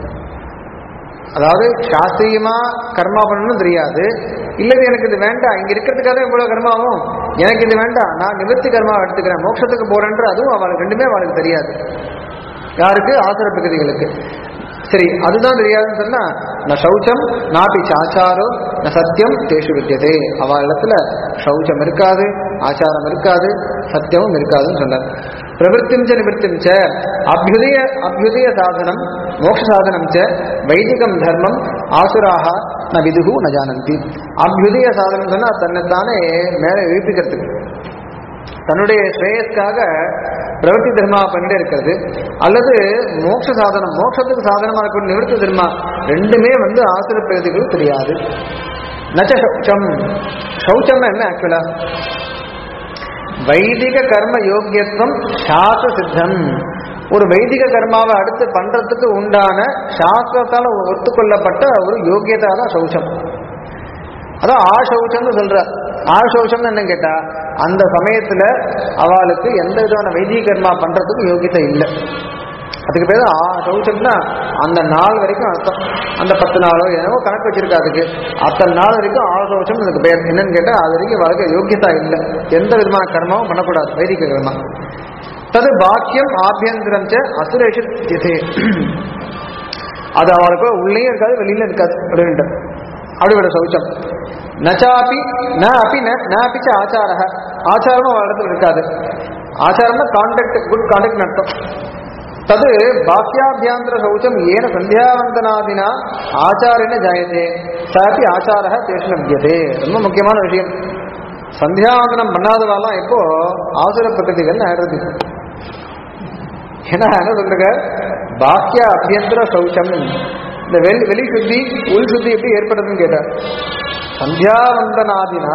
அதாவது சாஸ்திரியமா கர்மா பண்ணணும்னு தெரியாது இல்லது எனக்கு இது வேண்டாம் இங்க இருக்கிறதுக்காக இவ்வளவு கர்மாவும் எனக்கு இது வேண்டாம் நான் நிவர்த்தி கர்மா எடுத்துக்கிறேன் மோட்சத்துக்கு போறேன்ற அதுவும் அவளுக்கு ரெண்டுமே அவளுக்கு தெரியாது யாருக்கு ஆசுர பிரகதிகளுக்கு சரி அதுதான் தெரியாதுன்னு சொன்னா ந சௌச்சம் நாபி சாச்சாரோ ந சத்தியம் தேஷு வித்தியதே அவ இடத்துல சௌச்சம் இருக்காது ஆச்சாரம் இருக்காது சத்தியமும் இருக்காதுன்னு சொன்னார் பிரவருத்திம் ச நிவர்த்திம் ச அபியுதய அபியுதய சாதனம் மோட்ச சாதனம் ச வைதிகம் தர்மம் ஆசுராக ந விதுகு ந ஜானந்தி அபியுதய சாதனம் சொன்னா தன்னைத்தானே மேலே எழுப்பிக்கிறதுக்கு தன்னுடைய ஸ்ரேயஸ்க்காக பிரவர்த்தி தர்மா பண்ணிட்டு இருக்கிறது அல்லது மோட்ச சாதனம் மோட்சத்துக்கு சாதனமா இருக்கக்கூடிய நிவர்த்தி தர்மா ரெண்டுமே வந்து ஆசிர பிரகதிகள் தெரியாது நச்ச சௌச்சம் சௌச்சம்னா என்ன ஆக்சுவலா வைதிக கர்ம யோக்கியத்துவம் சாஸ்திர சித்தம் ஒரு வைதிக கர்மாவை அடுத்து பண்றதுக்கு உண்டான சாஸ்திரத்தால ஒத்துக்கொள்ளப்பட்ட ஒரு யோக்கியதா தான் சௌச்சம் அதான் ஆசௌச்சம்னு சொல்ற ஆசௌச்சம்னு என்ன கேட்டா அந்த சமயத்துல அவளுக்கு எந்த விதமான வைதிக கர்மா பண்றதுக்கு யோகியதை இல்லை அதுக்கு பேர் ஆ சௌச்சம்னா அந்த நாள் வரைக்கும் அர்த்தம் அந்த பத்து நாளோ என்னவோ கணக்கு வச்சிருக்கா அதுக்கு அத்தனை நாள் வரைக்கும் ஆசௌச்சம் அதுக்கு பேர் என்னன்னு கேட்டா அது வரைக்கும் வாழ்க்கை யோகியதா இல்லை எந்த விதமான கர்மாவும் பண்ணக்கூடாது வைதிக கர்மா தது பாக்கியம் ஆபியந்திரம் ச அசுரேஷு திசே அது அவளுக்கு உள்ளேயும் இருக்காது வெளியில இருக்காது அப்படின்ட்டு அப்படிப்பட்ட சௌச்சம் நச்சாப்பி ந அப்பி ந ந அப்பிச்ச ஆச்சார ஆச்சாரமும் அவள் இடத்துல இருக்காது ஆச்சாரம்னா கான்டாக்ட் குட் கான்டாக்ட் அர்த்தம் தது பாக்கியாபியாந்திர சௌச்சம் ஏன சந்தியாவந்தனாதினா ஆச்சாரின ஜாயதே சாப்பி ஆச்சார தேஷு லப்யதே ரொம்ப முக்கியமான விஷயம் சந்தியாவந்தனம் பண்ணாதவாலாம் இப்போ ஆசுர பிரகதிகள் ஆயிடுறது ஏன்னா என்ன சொல்றாங்க பாக்கிய அபியந்தர சௌச்சம் இந்த வெளி வெளி சுத்தி உள் சுத்தி எப்படி ஏற்படுதுன்னு கேட்டார் சந்தியாவந்தனாதினா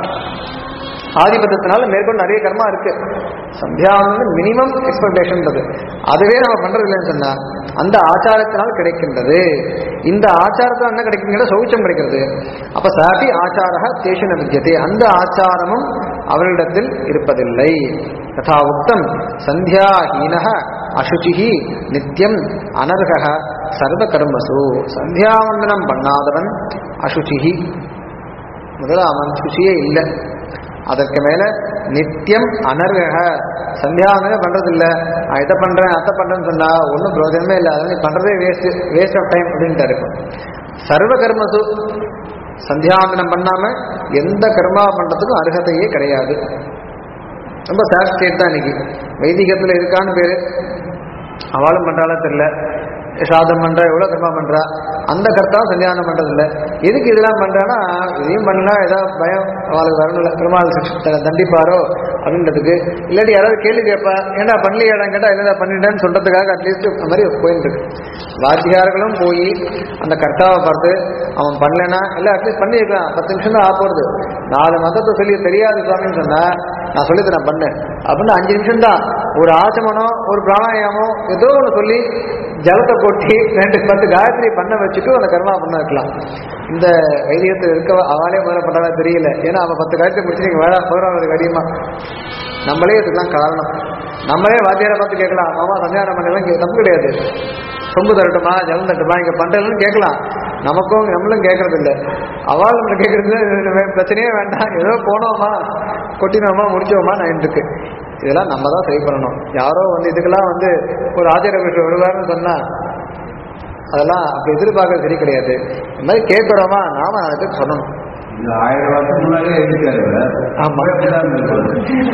ஆதிபத்தியத்தினால மேற்கொண்டு நிறைய கர்மா இருக்கு சந்தியாவந்தம் மினிமம் எக்ஸ்பெக்டேஷன்றது அதுவே நம்ம பண்றது இல்லைன்னு சொன்னா அந்த ஆச்சாரத்தினால் கிடைக்கின்றது இந்த ஆச்சாரத்தால் என்ன கிடைக்குங்கிற சௌச்சம் கிடைக்கிறது அப்ப சாபி ஆச்சாரக தேஷன வித்தியதே அந்த ஆச்சாரமும் அவரிடத்தில் இருப்பதில்லை ததா உக்தம் சந்தியாஹீனக அசுச்சிஹி நித்தியம் அனர்ஹ சர்வ கர்மசு சந்தியாவந்தனம் பண்ணாதவன் அசுச்சிஹி முதல்ல அவன் சுச்சியே இல்லை அதற்கு மேல நித்தியம் அனர்க சந்தியாவந்தனமே பண்றது இல்ல நான் இதை பண்றேன் அதை பண்றேன்னு சொன்னா ஒன்றும் பிரயோஜனமே இல்லை அதனால நீ பண்றதே வேஸ்ட் வேஸ்ட் ஆஃப் டைம் அப்படின்ட்டு இருக்கும் சர்வ கர்மசு சந்தியாவந்தனம் பண்ணாம எந்த கர்மா பண்றதுக்கும் அருகதையே கிடையாது ரொம்ப சேட் ஸ்டேட் தான் இன்னைக்கு வைதிகத்துல இருக்கான்னு பேரு அவளும் பண்றாளா தெரியல சாதம் பண்றா எவ்வளவு கர்மா பண்றா அந்த கர்த்தாவும் சந்தியானம் பண்றது இல்ல எதுக்கு இதெல்லாம் பண்றான்னா இதையும் பண்ணா ஏதாவது பயம் அவளுக்கு வரணும்ல பெருமாள் சிக்ஷ தண்டிப்பாரோ அப்படின்றதுக்கு இல்லாட்டி யாராவது கேள்வி கேட்பா ஏன்டா பண்ணலையாடான்னு கேட்டா இல்லைடா பண்ணிட்டேன்னு சொல்றதுக்காக அட்லீஸ்ட் அந்த மாதிரி போயிட்டு இருக்கு வாத்தியார்களும் போய் அந்த கர்த்தாவை பார்த்து அவன் பண்ணலனா இல்லை அட்லீஸ்ட் பண்ணிருக்கலாம் பத்து நிமிஷம் தான் ஆப்போறது நாலு மதத்தை சொல்லி தெரியாது சுவாமின்னு சொன்னா நான் சொல்லி நான் பண்ணேன் அப்படின்னு அஞ்சு நிமிஷம் தான் ஒரு ஆச்சமனோ ஒரு பிராணாயாமம் ஏதோ ஒன்று சொல்லி ஜலத்தை கொட்டி ரெண்டு பத்து காயத்ரி பண்ண வச்சுட்டு அந்த கர்மா பண்ண வைக்கலாம் இந்த வைத்தியத்தில் இருக்க அவளே முதல்ல பண்றதா தெரியல ஏன்னா அவன் பத்து காயத்தை முடிச்சு நீங்க வேற போறாங்க அதிகமா நம்மளே இதுக்கெல்லாம் காரணம் நம்மளே வாத்தியாரை பார்த்து கேட்கலாம் மாமா சந்தியானம் பண்ணலாம் இங்க தப்பு கிடையாது சொம்பு தரட்டுமா ஜலம் தட்டுமா இங்க பண்றதுன்னு கேட்கலாம் நமக்கும் நம்மளும் கேட்கறது இல்லை அவள் நம்ம கேட்கறது பிரச்சனையே வேண்டாம் ஏதோ போனோமா கொட்டினோமா முடிச்சோமா நான் இருக்கு இதெல்லாம் நம்ம தான் சரி பண்ணணும் யாரோ வந்து இதுக்கெல்லாம் வந்து ஒரு ஆச்சாரிய விஷயம் வருவாருன்னு சொன்னா அதெல்லாம் அப்படி எதிர்பார்க்கறது சரி கிடையாது இந்த மாதிரி கேட்கிறோமா நாம அதுக்கு சொல்லணும் இது ஆயிரம் வருஷம் முன்னாடியே எழுதிட்டாரு இவர். ஆமா. அப்படிதான் இருப்பாரு.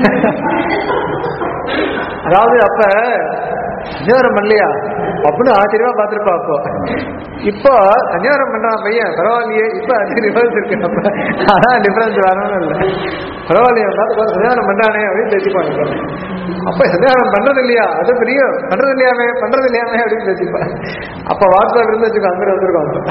அதாவது அப்ப சன்னியாரம் பண்ணலையா அப்படின்னு ஆச்சரியமா பார்த்திருப்பா அப்போ இப்போ சன்னியாரம் பண்றான் பையன் பரவாயில்லையே இப்ப அது ரிவர்ஸ் இருக்கு அப்ப அதான் டிஃபரன்ஸ் வரணும் இல்லை பரவாயில்லையே பார்த்து பார்த்து சன்னியாரம் பண்றானே அப்படின்னு பேசிப்பான் இப்போ அப்ப சன்னியாரம் பண்றது இல்லையா அது பெரிய பண்றது இல்லையாமே பண்றது இல்லையாமே அப்படின்னு பேசிப்பான் அப்ப வாட்ஸ்அப் இருந்து வச்சுக்கோ அங்க வந்துருக்கோம்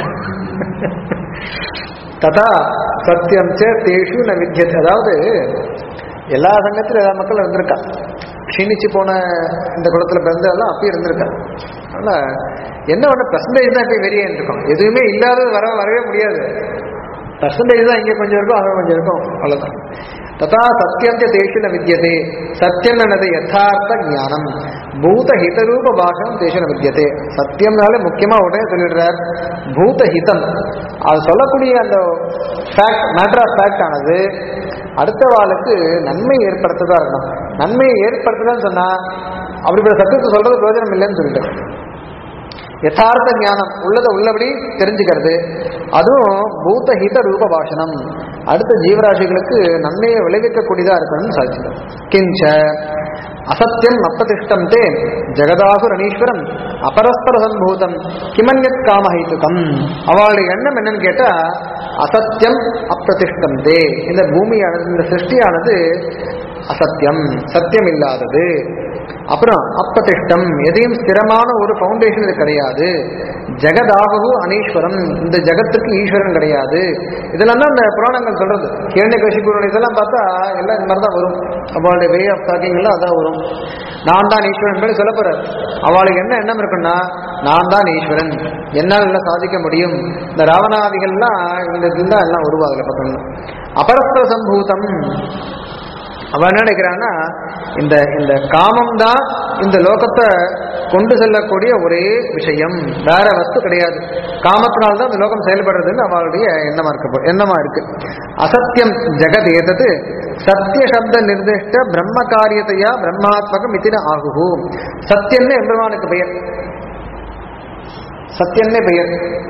ததா சத்தியம் சே தேஷு ந வித்தியது அதாவது எல்லா சங்கத்திலும் எல்லா மக்களும் இருந்திருக்கா க்ஷீணிச்சு போன இந்த குளத்துல பிறந்ததெல்லாம் அப்பயும் இருந்திருக்கா அதனால என்ன ஒன்று பர்சன்டேஜ் தான் இப்போ வெறியே இருக்கும் எதுவுமே இல்லாதது வர வரவே முடியாது பர்சன்டேஜ் தான் இங்கே கொஞ்சம் இருக்கும் அங்கே கொஞ்சம் இருக்கும் அவ்வளோதான் ததா சத்தியம் ச தேஷு ந வித்தியதே சத்தியம் என்னது யதார்த்த ஞானம் பூத ஹிதரூப பாஷம் தேஷு ந வித்தியதே சத்தியம்னாலே முக்கியமா உடனே சொல்லிடுறார் பூத ஹிதம் அது சொல்லக்கூடிய அந்த ஃபேக்ட் மேட்டர் ஆஃப் ஃபேக்ட் ஆனது அடுத்த வாளுக்கு நன்மை ஏற்படுத்ததா இருக்கணும் நன்மையை ஏற்படுத்தலன்னு சொன்னா அப்படிப்பட்ட சத்தியத்தை சொல்றது பிரயோஜனம் இல்லைன்னு சொல்லிட்டு யதார்த்த ஞானம் உள்ளதை உள்ளபடி தெரிஞ்சுக்கிறது அதுவும் பூத ஹித ரூப பாஷணம் அடுத்த ஜீவராசிகளுக்கு நன்மையை விளைவிக்கக்கூடியதா இருக்கணும்னு சாதிச்சிடும் கிஞ்ச அசத்தியம் அப்பிரதிஷ்டம் தே ஜெகதாசுர அனீஸ்வரம் அபரஸ்பர சம்பூதம் கிமன்யத் காமஹைத்துகம் அவளுடைய எண்ணம் என்னன்னு கேட்டா அசத்தியம் அப்பிரதிஷ்டம் தே இந்த பூமியானது இந்த சிருஷ்டியானது அசத்தியம் சத்தியம் இல்லாதது அப்புறம் அப்பிரதிஷ்டம் எதையும் ஸ்திரமான ஒரு ஃபவுண்டேஷன் இது கிடையாது ஜெகதாகவு அனீஸ்வரம் இந்த ஜெகத்துக்கு ஈஸ்வரன் கிடையாது இதெல்லாம் தான் இந்த புராணங்கள் சொல்றது கேண்ட கஷிபுரோட இதெல்லாம் பார்த்தா எல்லாம் இந்த மாதிரி தான் வரும் அவளுடைய வே ஆஃப் டாக்கிங் எல்லாம் அதான் வரும் நான் தான் ஈஸ்வரன் சொல்லி சொல்ல போறார் அவளுக்கு என்ன எண்ணம் இருக்குன்னா நான் தான் ஈஸ்வரன் என்னால் எல்லாம் சாதிக்க முடியும் இந்த ராவணாதிகள்லாம் இந்த இதுதான் எல்லாம் உருவாகல பார்த்தோம்னா அபரஸ்பர சம்பூதம் அவன் என்ன நினைக்கிறான்னா இந்த இந்த காமம் தான் இந்த லோகத்தை கொண்டு செல்லக்கூடிய ஒரே விஷயம் வேற வஸ்து கிடையாது காமத்தினால்தான் தான் இந்த லோகம் செயல்படுறதுன்னு அவளுடைய எண்ணமா இருக்க எண்ணமா இருக்கு அசத்தியம் ஜெகத் ஏதது சத்திய சப்த நிர்திஷ்ட பிரம்ம காரியத்தையா பிரம்மாத்மகம் இத்தின ஆகுகு சத்தியம்னு எம்பெருமானுக்கு பெயர் சத்தியம்னே பெயர்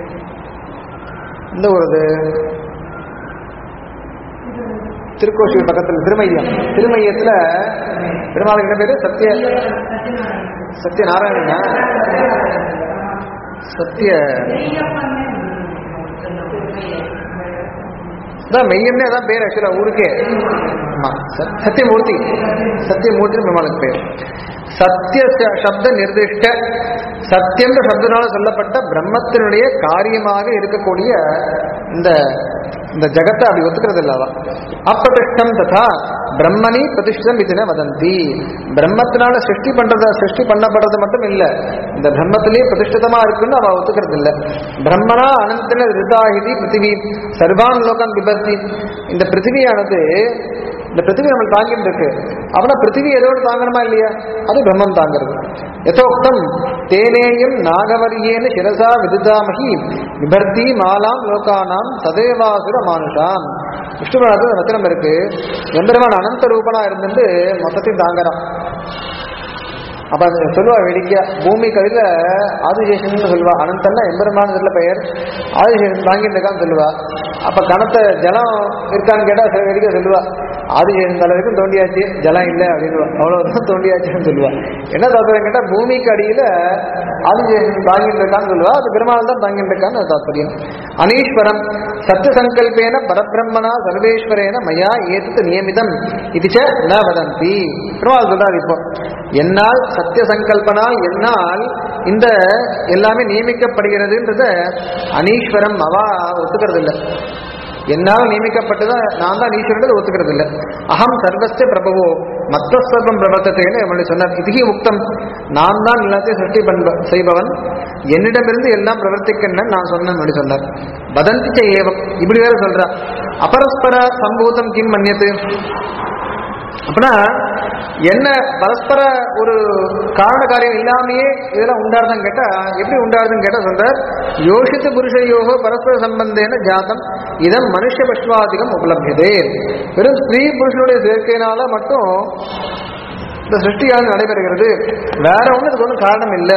இந்த ஒரு இது திருக்கோஷியூர் பக்கத்துல திருமையம் திருமையத்துல பெருமாளுக்கு என்ன பேரு சத்திய சத்யநாராயணனா சத்திய அதான் மெய்யம்னே அதான் பேர் ஆக்சுவலா ஊருக்கே ஆமா சத்- சத்தியமூர்த்தி சத்தியமூர்த்தி பெருமாளுக்கு பேர் சத்திய ச- சப்த நிர்திஷ்ட சத்தியம் சப்தனால சொல்லப்பட்ட பிரம்மத்தினுடைய காரியமாக இருக்கக்கூடிய இந்த இந்த ஜகத்தை அப்படி ஒத்துக்கிறது இல்லவா அப்பிரதிஷ்டம் ததா பிரம்மணி பிரதிஷ்டம் இதுன வதந்தி பிரம்மத்தினால சிருஷ்டி பண்றத சிருஷ்டி பண்ணப்படுறது மட்டும் இல்ல இந்த பிரம்மத்திலேயே பிரதிஷ்டிதமா இருக்குன்னு அவ ஒத்துக்கிறது இல்ல பிரம்மனா அனந்தன ரிதாஹிதி பிருத்திவி சர்வான் லோகம் விபத்தி இந்த பிருத்திவியானது இந்த பிருத்திவி நம்ம தாங்கிட்டு இருக்கு அப்படின்னா பிருத்திவி எதோடு தாங்கணுமா இல்லையா அது பிரம்மம் தாங்கிறது யதோக்தம் தேனேயம் நாகவரியேன சிரசா விதிதாமகி விபர்த்தி மாலாம் லோகானாம் சதேவாசுர மானுஷாம் விஷ்ணுபுராணத்துல வச்சனம் இருக்கு எம்பெருமான் அனந்த ரூபனா இருந்துட்டு மொத்தத்தையும் தாங்குறான் அப்ப அது சொல்லுவா வேடிக்கையா பூமி கவில ஆதிசேஷன் சொல்லுவா அனந்தன்னா எம்பெருமான இதுல பெயர் ஆதிசேஷன் தாங்கிட்டு இருக்கான்னு சொல்லுவா அப்ப கணத்த ஜலம் இருக்கான்னு கேட்டா சில வேடிக்கை சொல்லுவா ஆதிசேஷன் தலை வரைக்கும் தோண்டியாச்சு ஜலம் இல்லை அப்படின்னு அவ்வளவுதான் தோண்டியாச்சுன்னு சொல்லுவா என்ன தாத்பரியம் கேட்டா பூமிக்கு அடியில ஆதிசேஷன் தாங்கிட்டு இருக்கான்னு சொல்லுவா அது பெருமாள் தான் தாங்கிட்டு இருக்கான்னு அது தாத்பரியம் அனீஸ்வரம் சத்திய சங்கல்பேன பரபிரம்மனா சர்வேஸ்வரேன மயா ஏத்து நியமிதம் இதுச்ச ந வதந்தி பெருமாள் சொல்றாரு இப்போ என்னால் சத்திய சங்கல்பனால் என்னால் இந்த எல்லாமே நியமிக்கப்படுகிறதுன்றத அனீஸ்வரம் அவா ஒத்துக்கிறது இல்லை என்னால் நியமிக்கப்பட்டதை நான் தான் ஈஸ்வரன் ஒத்துக்கிறது இல்லை அகம் சர்வஸ்ய பிரபவோ மத்த சர்வம் பிரவர்த்தத்தைன்னு நம்மளுடைய சொன்னார் இதுகி முக்தம் நான் தான் எல்லாத்தையும் சிருஷ்டி பண்ப செய்பவன் என்னிடமிருந்து எல்லாம் பிரவர்த்திக்கன்னு நான் சொன்னேன் அப்படி சொன்னார் வதந்திச்ச ஏவம் இப்படி வேற சொல்றா அபரஸ்பர சம்பூதம் கிம் மன்னியத்து அப்படின்னா என்ன பரஸ்பர ஒரு காரண காரியம் இல்லாமையே இதெல்லாம் உண்டாருதுன்னு கேட்டா எப்படி உண்டாருதுன்னு கேட்டா சொல்ற யோசித்து புருஷயோகோ பரஸ்பர சம்பந்தேன ஜாதம் இதம் மனுஷ பஷ்வாதிகம் உபலபியதே வெறும் ஸ்திரீ புருஷனுடைய சேர்க்கையினால மட்டும் இந்த சிருஷ்டியானது நடைபெறுகிறது வேற ஒண்ணு இதுக்கு ஒன்றும் காரணம் இல்லை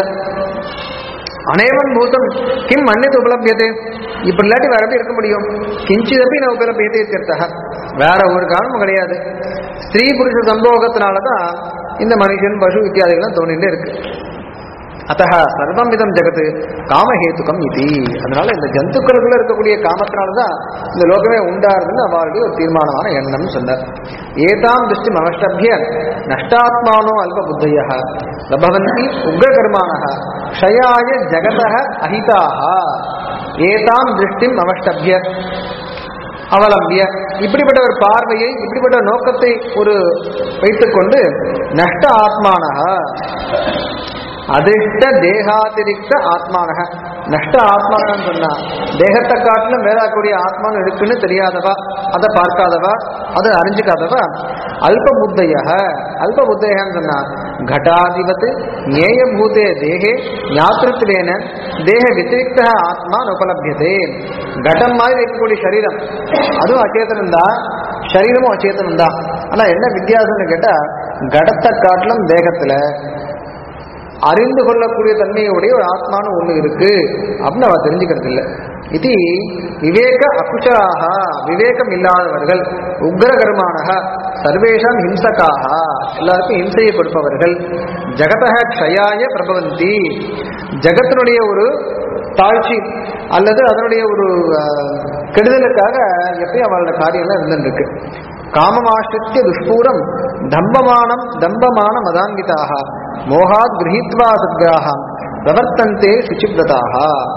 அநேவன் பூதம் கிம் மன்னித்து உபலபியதே இப்படி இல்லாட்டி வேற எப்படி இருக்க முடியும் கிஞ்சிதப்பி நான் உபலபியதே தீர்த்தக வேற ஒரு காரணமும் கிடையாது ஸ்திரீ புருஷ சம்போகத்தினாலதான் இந்த மனுஷன் பசு இத்தியாதிகள்லாம் தோணிட்டே இருக்கு அத்தக சர்வம் விதம் ஜெகத்து காமஹேத்துக்கம் இது அதனால இந்த ஜந்துக்களுக்குள்ள இருக்கக்கூடிய காமத்தினாலதான் இந்த லோகமே உண்டாருதுன்னு அவருடைய ஒரு தீர்மானமான எண்ணம் சொன்னார் ஏதாம் திருஷ்டி அவஷ்டபிய நஷ்டாத்மானோ அல்ப புத்தைய பிரபவந்தி உக்ரகர்மான க்ஷயாய ஜகத அஹிதாக ஏதாம் திருஷ்டிம் அவஷ்டபிய அவலம்பிய இப்படிப்பட்ட ஒரு பார்வையை இப்படிப்பட்ட நோக்கத்தை ஒரு வைத்துக்கொண்டு நஷ்ட ஆத்மானக அதிர்ஷ்ட தேகாதிரிக்த ஆத்மானக நஷ்ட ஆத்மானன்னு சொன்னா தேகத்தை காட்டிலும் வேறாக்கூடிய ஆத்மானம் இருக்குன்னு தெரியாதவா அதை பார்க்காதவா அதை அறிஞ்சுக்காதவா அல்ப புத்தைய அல்ப புத்தையன்னு சொன்னா घटाधिपत् ज्ञेयभूते देहे ஞாத்திருத்துவேன தேக வித்திரிக்த ஆத்மா உபலபியதே கடம் மாதிரி இருக்கக்கூடிய சரீரம் அதுவும் அச்சேதனம் தான் சரீரமும் அச்சேதனம் தான் ஆனா என்ன வித்தியாசம்னு கேட்டா கடத்தை காட்டிலும் தேகத்துல அறிந்து கொள்ளக்கூடிய தன்மையுடைய ஒரு ஆத்மானு ஒண்ணு இருக்கு அப்படின்னு அவ தெரிஞ்சுக்கிறது இல்லை இது விவேக அகுஷாக விவேகம் இல்லாதவர்கள் உக்ரகர்மானக சர்வேஷாம் ஹிம்சகாக எல்லாருக்கும் ஹிம்சையை கொடுப்பவர்கள் ஜகதக க்ஷயாய பிரபவந்தி ஜகத்தினுடைய ஒரு தாழ்ச்சி அல்லது அதனுடைய ஒரு அஹ், கெடுதலுக்காக எப்பயும் அவளோட காரியம்லாம் இருந்துருக்கு காமமாசிரித்ய துஷ்பூரம் தம்பமானம் தம்பமான மதான்விதாக மோகாத் கிரகித்வா சத்கிராகம் பிரவர்த்தந்தே சுச்சிப்ரதாக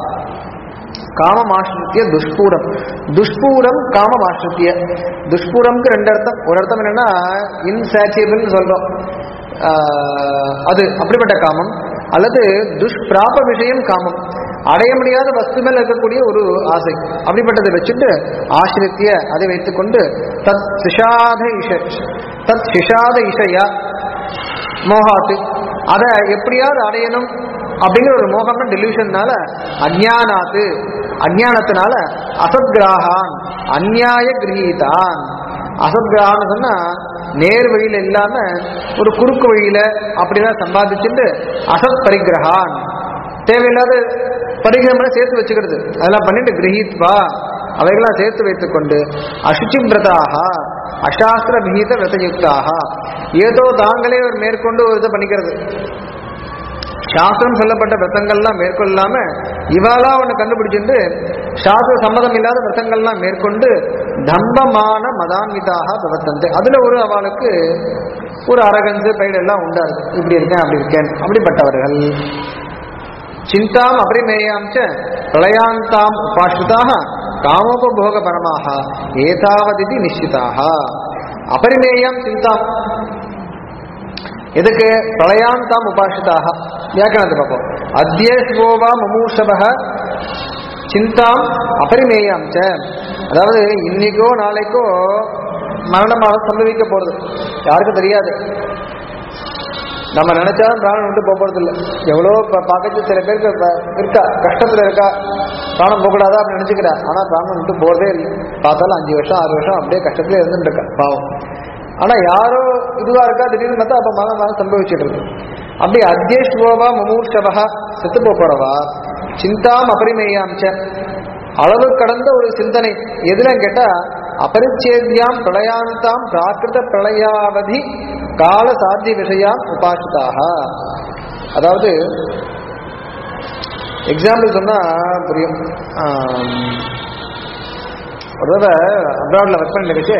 காமமாசிரித்திய துஷ்பூரம் துஷ்பூரம் காமமாசிரித்திய துஷ்பூரம்க்கு ரெண்டு அர்த்தம் ஒரு அர்த்தம் என்னன்னா இன்சாச்சியபிள்னு சொல்றோம் ஆஹ், அது அப்படிப்பட்ட காமம் அல்லது துஷ்பிராப விஷயம் காமம் அடைய முடியாத வஸ்து மேல இருக்கக்கூடிய ஒரு ஆசை அப்படிப்பட்டதை வச்சுட்டு ஆசிரித்திய அதை வைத்துக்கொண்டு தத் சிஷாத இஷ தத் சிஷாத இஷையா மோகாத்து அதை எப்படியாவது அடையணும் அப்படிங்கிற ஒரு மோகம்னா டெலியூஷன்னால அஜ்ஞானாத்து அஜ்ஞானத்தினால அசத்கிராகான் அந்நியாய கிரகீதான் அசத்கிரகான்னு சொன்னா நேர் வழியில இல்லாம ஒரு குறுக்கு வழியில அப்படிதான் சம்பாதிச்சுட்டு அசத் பரிகிரகான் தேவையில்லாத பரிகிரமனை சேர்த்து வச்சுக்கிறது அதெல்லாம் பண்ணிட்டு கிரகித்வா அவைகளாம் சேர்த்து வைத்துக்கொண்டு அசுச்சிபிரதாக அசாஸ்திர விகித விரதயுக்தாக ஏதோ தாங்களே ஒரு மேற்கொண்டு ஒரு இதை பண்ணிக்கிறது சாஸ்திரம் சொல்லப்பட்ட விரதங்கள்லாம் மேற்கொள்ளாம இவாளா ஒன்று கண்டுபிடிச்சிட்டு சாஸ்திர சம்மதம் இல்லாத விரதங்கள்லாம் மேற்கொண்டு தம்பமான மதான்விதாக பிரவர்த்தந்து அதுல ஒரு அவளுக்கு ஒரு அரகன்ஸ் பைடு எல்லாம் உண்டாது இப்படி இருக்கேன் அப்படி இருக்கேன் அப்படிப்பட்டவர்கள் சிந்தாம் அபரிமேயாம் ச பிரளயாந்தாம் உபாசிதாக காமோபபோக பரமாக ஏதாவதிதி நிச்சிதாக அபரிமேயம் சிந்தாம் எதுக்கு பிரளயாந்தாம் உபாசிதாக வியாக்கியானத்தை பார்ப்போம் அத்திய சிவோவா மமூஷபக சிந்தாம் அபரிமேயாம் ச அதாவது இன்னைக்கோ நாளைக்கோ மரணமாக சம்பவிக்க போறது யாருக்கும் தெரியாது நம்ம நினைச்சாலும் பிராணம் விட்டு போக போறது இல்லை எவ்வளோ ப- பார்க்கறது சில பேருக்கு ப- இருக்கா கஷ்டத்துல இருக்கா பிராணம் போகக்கூடாதா அப்படின்னு நினைச்சுக்கிறா ஆனா பிராணம் விட்டு போறதே இல்லை பார்த்தாலும் அஞ்சு வருஷம் ஆறு வருஷம் அப்படியே கஷ்டத்துல இருந்துட்டு இருக்கா பாவம் ஆனா யாரோ இதுவா இருக்கா திடீர்னு பார்த்தா அப்ப மகன் மகன் சம்பவிச்சுட்டு இருக்கு அப்படி அத்தியேஷ்வோவா மமூர்ஷவா செத்து போக போறவா சிந்தாம் அபரிமேயாம் ச அளவு கடந்த ஒரு சிந்தனை எதுல கேட்டா அபரிச்சேத்யாம் பிரளயாந்தாம் பிராகிருத பிரளயாவதி கால சாத்திய விஷயாம் உபாசிதாக அதாவது எக்ஸாம்பிள் சொன்னா புரியும் ஆம், ஒரு தடவை அப்ராட்ல ஒர்க் பண்ணிருச்சு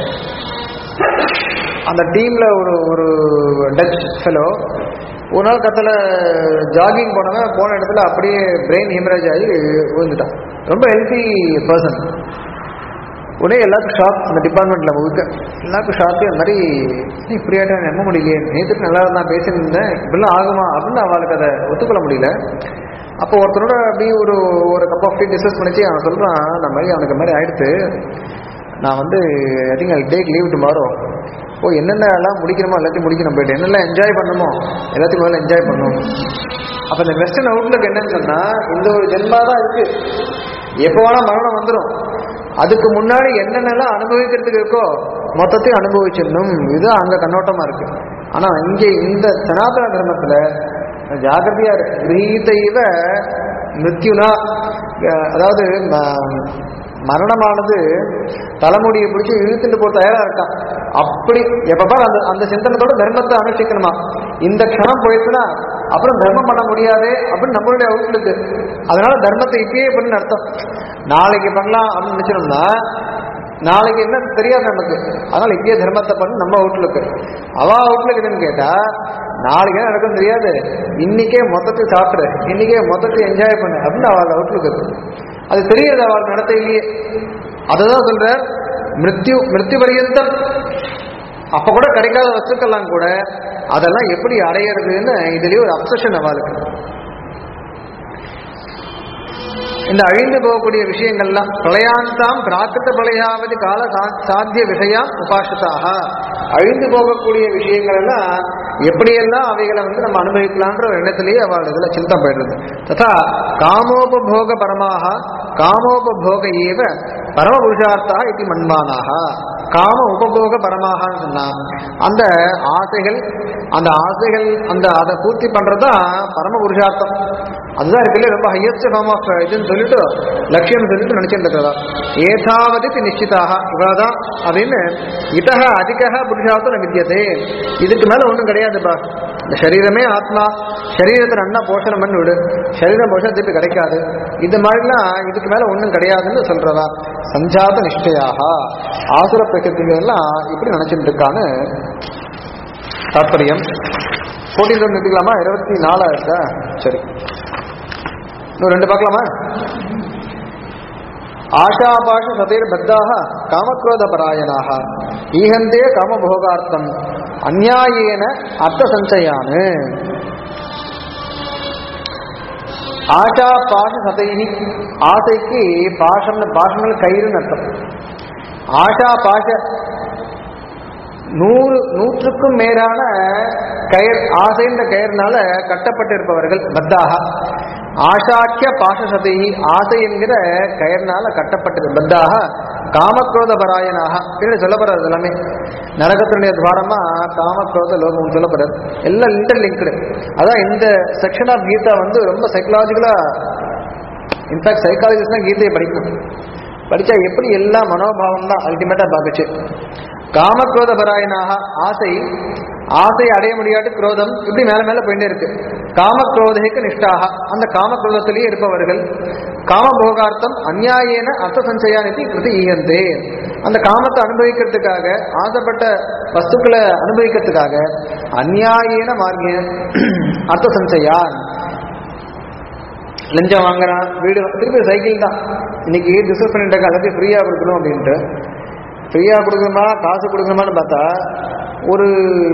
அந்த டீம்ல ஒரு ஒரு டச் ஃபெலோ ஒரு நாள் கத்தில் ஜாகிங் போனவன் போன இடத்துல அப்படியே பிரெயின் ஹிமரேஜ் ஆகி விழுந்துட்டான் ரொம்ப ஹெல்த்தி பர்சன் உடனே எல்லாத்துக்கும் ஷாக் அந்த டிபார்ட்மெண்ட்ல முழுக்க எல்லாருக்கும் ஷாக்கு இந்த மாதிரி "ஏய், இப்படி ஆயிட்டா நம்ப முடியலையே நேற்றுக்கு நல்லா நான் பேசியிருந்தேன் இப்படிலாம் ஆகுமா அப்படின்னு அவளுக்கு அதை ஒத்துக்கொள்ள முடியல அப்போ ஒருத்தரோட அப்படியே ஒரு ஒரு கப் ஆஃப் டீ டிஸ்கஸ் பண்ணிச்சு அவன் சொல்றான் இந்த மாதிரி அவனுக்கு இந்த மாதிரி ஆயிடுத்து நான் வந்து I think I take leave tomorrow ஓ என்னென்ன எல்லாம் முடிக்கணுமோ எல்லாத்தையும் முடிக்கணும் போயிட்டு என்னெல்லாம் என்ஜாய் பண்ணணுமோ எல்லாத்தையும் முதல்ல என்ஜாய் பண்ணணும் அப்போ இந்த வெஸ்டர்ன் அவுட்லுக் என்னன்னு சொன்னா இந்த ஒரு ஜென்மா தான் இருக்கு எப்போ வேணா மரணம் வந்துடும் அதுக்கு முன்னாடி என்னென்னலாம் அனுபவிக்கிறதுக்கு இருக்கோ மொத்தத்தையும் அனுபவிச்சிடணும் இது அங்க கண்ணோட்டமா இருக்கு ஆனா இங்கே இந்த சனாதன தர்மத்துல ஜாகிரதையா இருக்கு கிரகீதைவ மிருத்யுனா அஹ் அதாவது ம- மரணமானது தலைமுடியை பிடிச்சி இழுத்துட்டு போக தயாரா இருக்கான் அப்படி எப்ப பாரு அந்த அந்த சிந்தனத்தோட தர்மத்தை அனுஷ்டிக்கணுமா இந்த க்ஷணம் போயிடுச்சுன்னா அப்புறம் தர்மம் பண்ண முடியாது அப்படின்னு நம்மளுடைய அவுட்லுக்கு அதனால தர்மத்தை இப்பயே பண்ணு அர்த்தம் நாளைக்கு பண்ணலாம் அப்படின்னு நினைச்சோம்னா நாளைக்கு என்ன தெரியாது நமக்கு அதனால இப்பயே தர்மத்தை பண்ணு நம்ம அவுட்லுக்கு அவ அவுட்லுக்கு என்னன்னு கேட்டா நாளைக்கு என்ன நடக்கும் தெரியாது இன்னைக்கே மொத்தத்தை சாப்பிடு இன்னைக்கே மொத்தத்தை என்ஜாய் பண்ணு அப்படின்னு அவள் அவுட்லுக்கு இருக்கு அது தெரியுது அவள் நடத்தையிலேயே அதுதான் சொல்ற மிருத்யு மிருத்யு பரியந்தம் அப்ப கூட கிடைக்காத வஸ்துக்கள்லாம் கூட அதெல்லாம் எப்படி அடையிறதுன்னு இதுலயே ஒரு அப்சஷன் அவளுக்கு இந்த அழிந்து போகக்கூடிய விஷயங்கள்லாம் பிரளயாந்தாம் பிராக்கிருத பிரளயாவதி கால சா- சாத்திய விஷயா உபாசதாக அழிந்து போகக்கூடிய விஷயங்கள் எல்லாம் எப்படியெல்லாம் அவைகளை வந்து நம்ம அனுபவிக்கலான்ற ஒரு எண்ணத்திலேயே அவள் இதுல சிந்தம் போயிடுறது ததா காமோபபோக பரமாக காமோபபோக ஏவ பரம புருஷார்த்தா இது மண்மானாக காம உபபோக பரமாகன்னு சொன்னா அந்த ஆசைகள் அந்த ஆசைகள் அந்த அதை பூர்த்தி பண்றதுதான் பரம புருஷார்த்தம் அதுதான் இருக்குல்ல ரொம்ப ஹையஸ்ட் ஃபார்ம் ஆஃப் இதுன்னு சொல்லிட்டு லட்சியம் சொல்லிட்டு நினைச்சிட்டு இருக்கிறதா ஏதாவது நிச்சிதாக இவ்வளவுதான் அப்படின்னு இதக அதிக புருஷார்த்தம் வித்தியதே இதுக்கு மேல ஒண்ணும் கிடையாதுப்பா இந்த சரீரமே ஆத்மா சரீரத்தை நல்லா போஷணம் பண்ணி விடு சரீரம் போஷணம் திருப்பி கிடைக்காது இந்த மாதிரிலாம் இதுக்கு மேல ஒண்ணும் கிடையாதுன்னு சொல்றதா சஞ்சாத நிஷ்டையாக ஆசுர பிரகத்திகள்லாம் இப்படி நினைச்சிட்டு இருக்கான்னு தாத்பரியம் போட்டி நிறுத்திக்கலாமா இருபத்தி நாலாயிரத்தா சரி இன்னும் ரெண்டு பார்க்கலாமா ஆஷாபாஷ சதைர் பத்தாக காமக்ரோத பராயணாக ஈகந்தே காமபோகார்த்தம் அந்நியாயேன அர்த்த சஞ்சயானு ஆஷா பாஷ சதைனி ஆசைக்கு பாஷம்னு பாஷம்னு கயிறுன்னு அர்த்தம் ஆஷா பாஷ நூறு நூற்றுக்கும் மேலான கயர் ஆசைன்ற கயர்னால கட்டப்பட்டிருப்பவர்கள் பத்தாக ஆஷாக்கிய பாசசதை ஆசை என்கிற கயர்னால கட்டப்பட்டது பத்தாக காமக்ரோத பராயனாக பின்னாடி சொல்லப்படுறது எல்லாமே நரகத்தினுடைய துவாரமா காமக்ரோத லோகம் சொல்லப்படுறது எல்லாம் இன்டர்லிங்க்டு அதான் இந்த செக்ஷன் ஆஃப் கீதா வந்து ரொம்ப சைக்கலாஜிக்கலா இன்ஃபேக்ட் சைக்காலஜிஸ்ட் தான் கீதையை படிக்கணும் படிச்சா எப்படி எல்லா மனோபாவம் தான் அல்டிமேட்டா பார்க்குச்சு காமக்ரோத பராயனாக ஆசை ஆசை அடைய முடியாட்டு குரோதம் இப்படி மேல மேல போயிட்டே இருக்கு காமக்ரோதைக்கு நிஷ்டாக அந்த காமக்ரோதத்திலேயே இருப்பவர்கள் காமபோகார்த்தம் அந்நியாயேன அர்த்த சஞ்சயானிதி கிருதி ஈகந்தே அந்த காமத்தை அனுபவிக்கிறதுக்காக ஆசைப்பட்ட வஸ்துக்களை அனுபவிக்கிறதுக்காக அந்நியாயேன மார்க்கேன அர்த்த சஞ்சயான் லஞ்சம் வாங்குறான் வீடு திருப்பி சைக்கிள் தான் இன்னைக்கு டிஸ்கஸ் பண்ணிட்டு இருக்க எல்லாத்தையும் ஃப்ரீயாக கொடுக்கணும் அப்படின்ட்டு ஃப்ரீயாக கொடுக்கணுமா காசு கொடுக்கணுமான்னு பார்த்தா ஒரு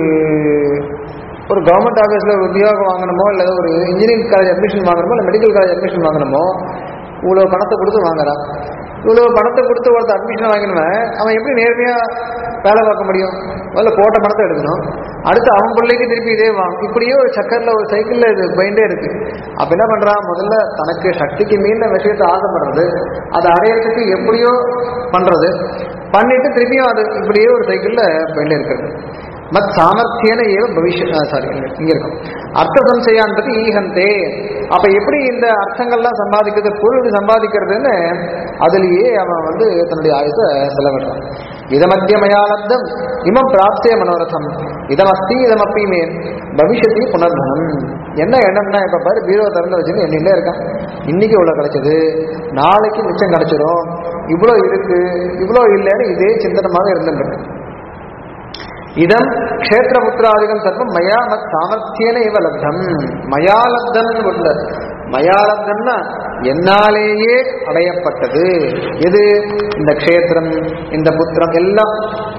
ஒரு கவர்மெண்ட் ஆஃபீஸில் ஒரு உத்தியோகம் வாங்கணுமோ இல்லை ஒரு இன்ஜினியரிங் காலேஜ் அட்மிஷன் வாங்கணுமோ இல்லை மெடிக்கல் காலேஜ் அட்மிஷன் வாங்கணுமோ இவ்வளோ பணத்தை கொடுத்து வாங்குறான் இவ்வளோ பணத்தை கொடுத்து ஒருத்தர் அட்மிஷன் வாங்கினவன் அவன் எப்படி நேர்மையாக வேலை பார்க்க முடியும் முதல்ல போட்ட பணத்தை எடுக்கணும் அடுத்து அவன் பிள்ளைக்கு திருப்பி இதே வாங்க இப்படியே ஒரு சக்கரில் ஒரு சைக்கிளில் இது போயிட்டே இருக்கு அப்போ என்ன பண்ணுறான் முதல்ல தனக்கு சக்திக்கு மீறின விஷயத்தை ஆசைப்படுறது அதை அடையிறதுக்கு எப்படியோ பண்ணுறது பண்ணிட்டு திருப்பியும் அது இப்படியே ஒரு சைக்கிளில் போயிட்டே இருக்கிறது மத் சாமர்த்தியன ஏவ பவிஷ்ய சாரி இங்க இருக்கும் அர்த்த சம்சயான்பது ஈகந்தே அப்ப எப்படி இந்த அர்த்தங்கள்லாம் சம்பாதிக்கிறது பொருள் சம்பாதிக்கிறதுன்னு அதுலயே அவன் வந்து தன்னுடைய ஆயுத செலவிடுறான் இதமத்திய மயாலப்தம் இமம் பிராப்தே மனோரதம் இதமஸ்தி இதமப்பி மே பவிஷ்யத்தி புனர்தனம் என்ன எண்ணம்னா இப்ப பாரு பீரோ திறந்து வச்சுன்னு எண்ணிலே இருக்கான் இன்னைக்கு இவ்வளவு கிடைச்சது நாளைக்கு மிச்சம் கிடைச்சிரும் இவ்வளோ இருக்கு இவ்வளோ இல்லைன்னு இதே சிந்தனமாக இருந்துட்டு இருக்கு இதம் க்ஷேத்திரபுத்திராதிகம் சர்வம் மயா மத் சாமர்த்தியன இவ லப்தம் மயா லப்தம்னு உள்ள மயா லப்தம்னா என்னாலேயே அடையப்பட்டது எது இந்த க்ஷேத்திரம் இந்த புத்திரம் எல்லாம்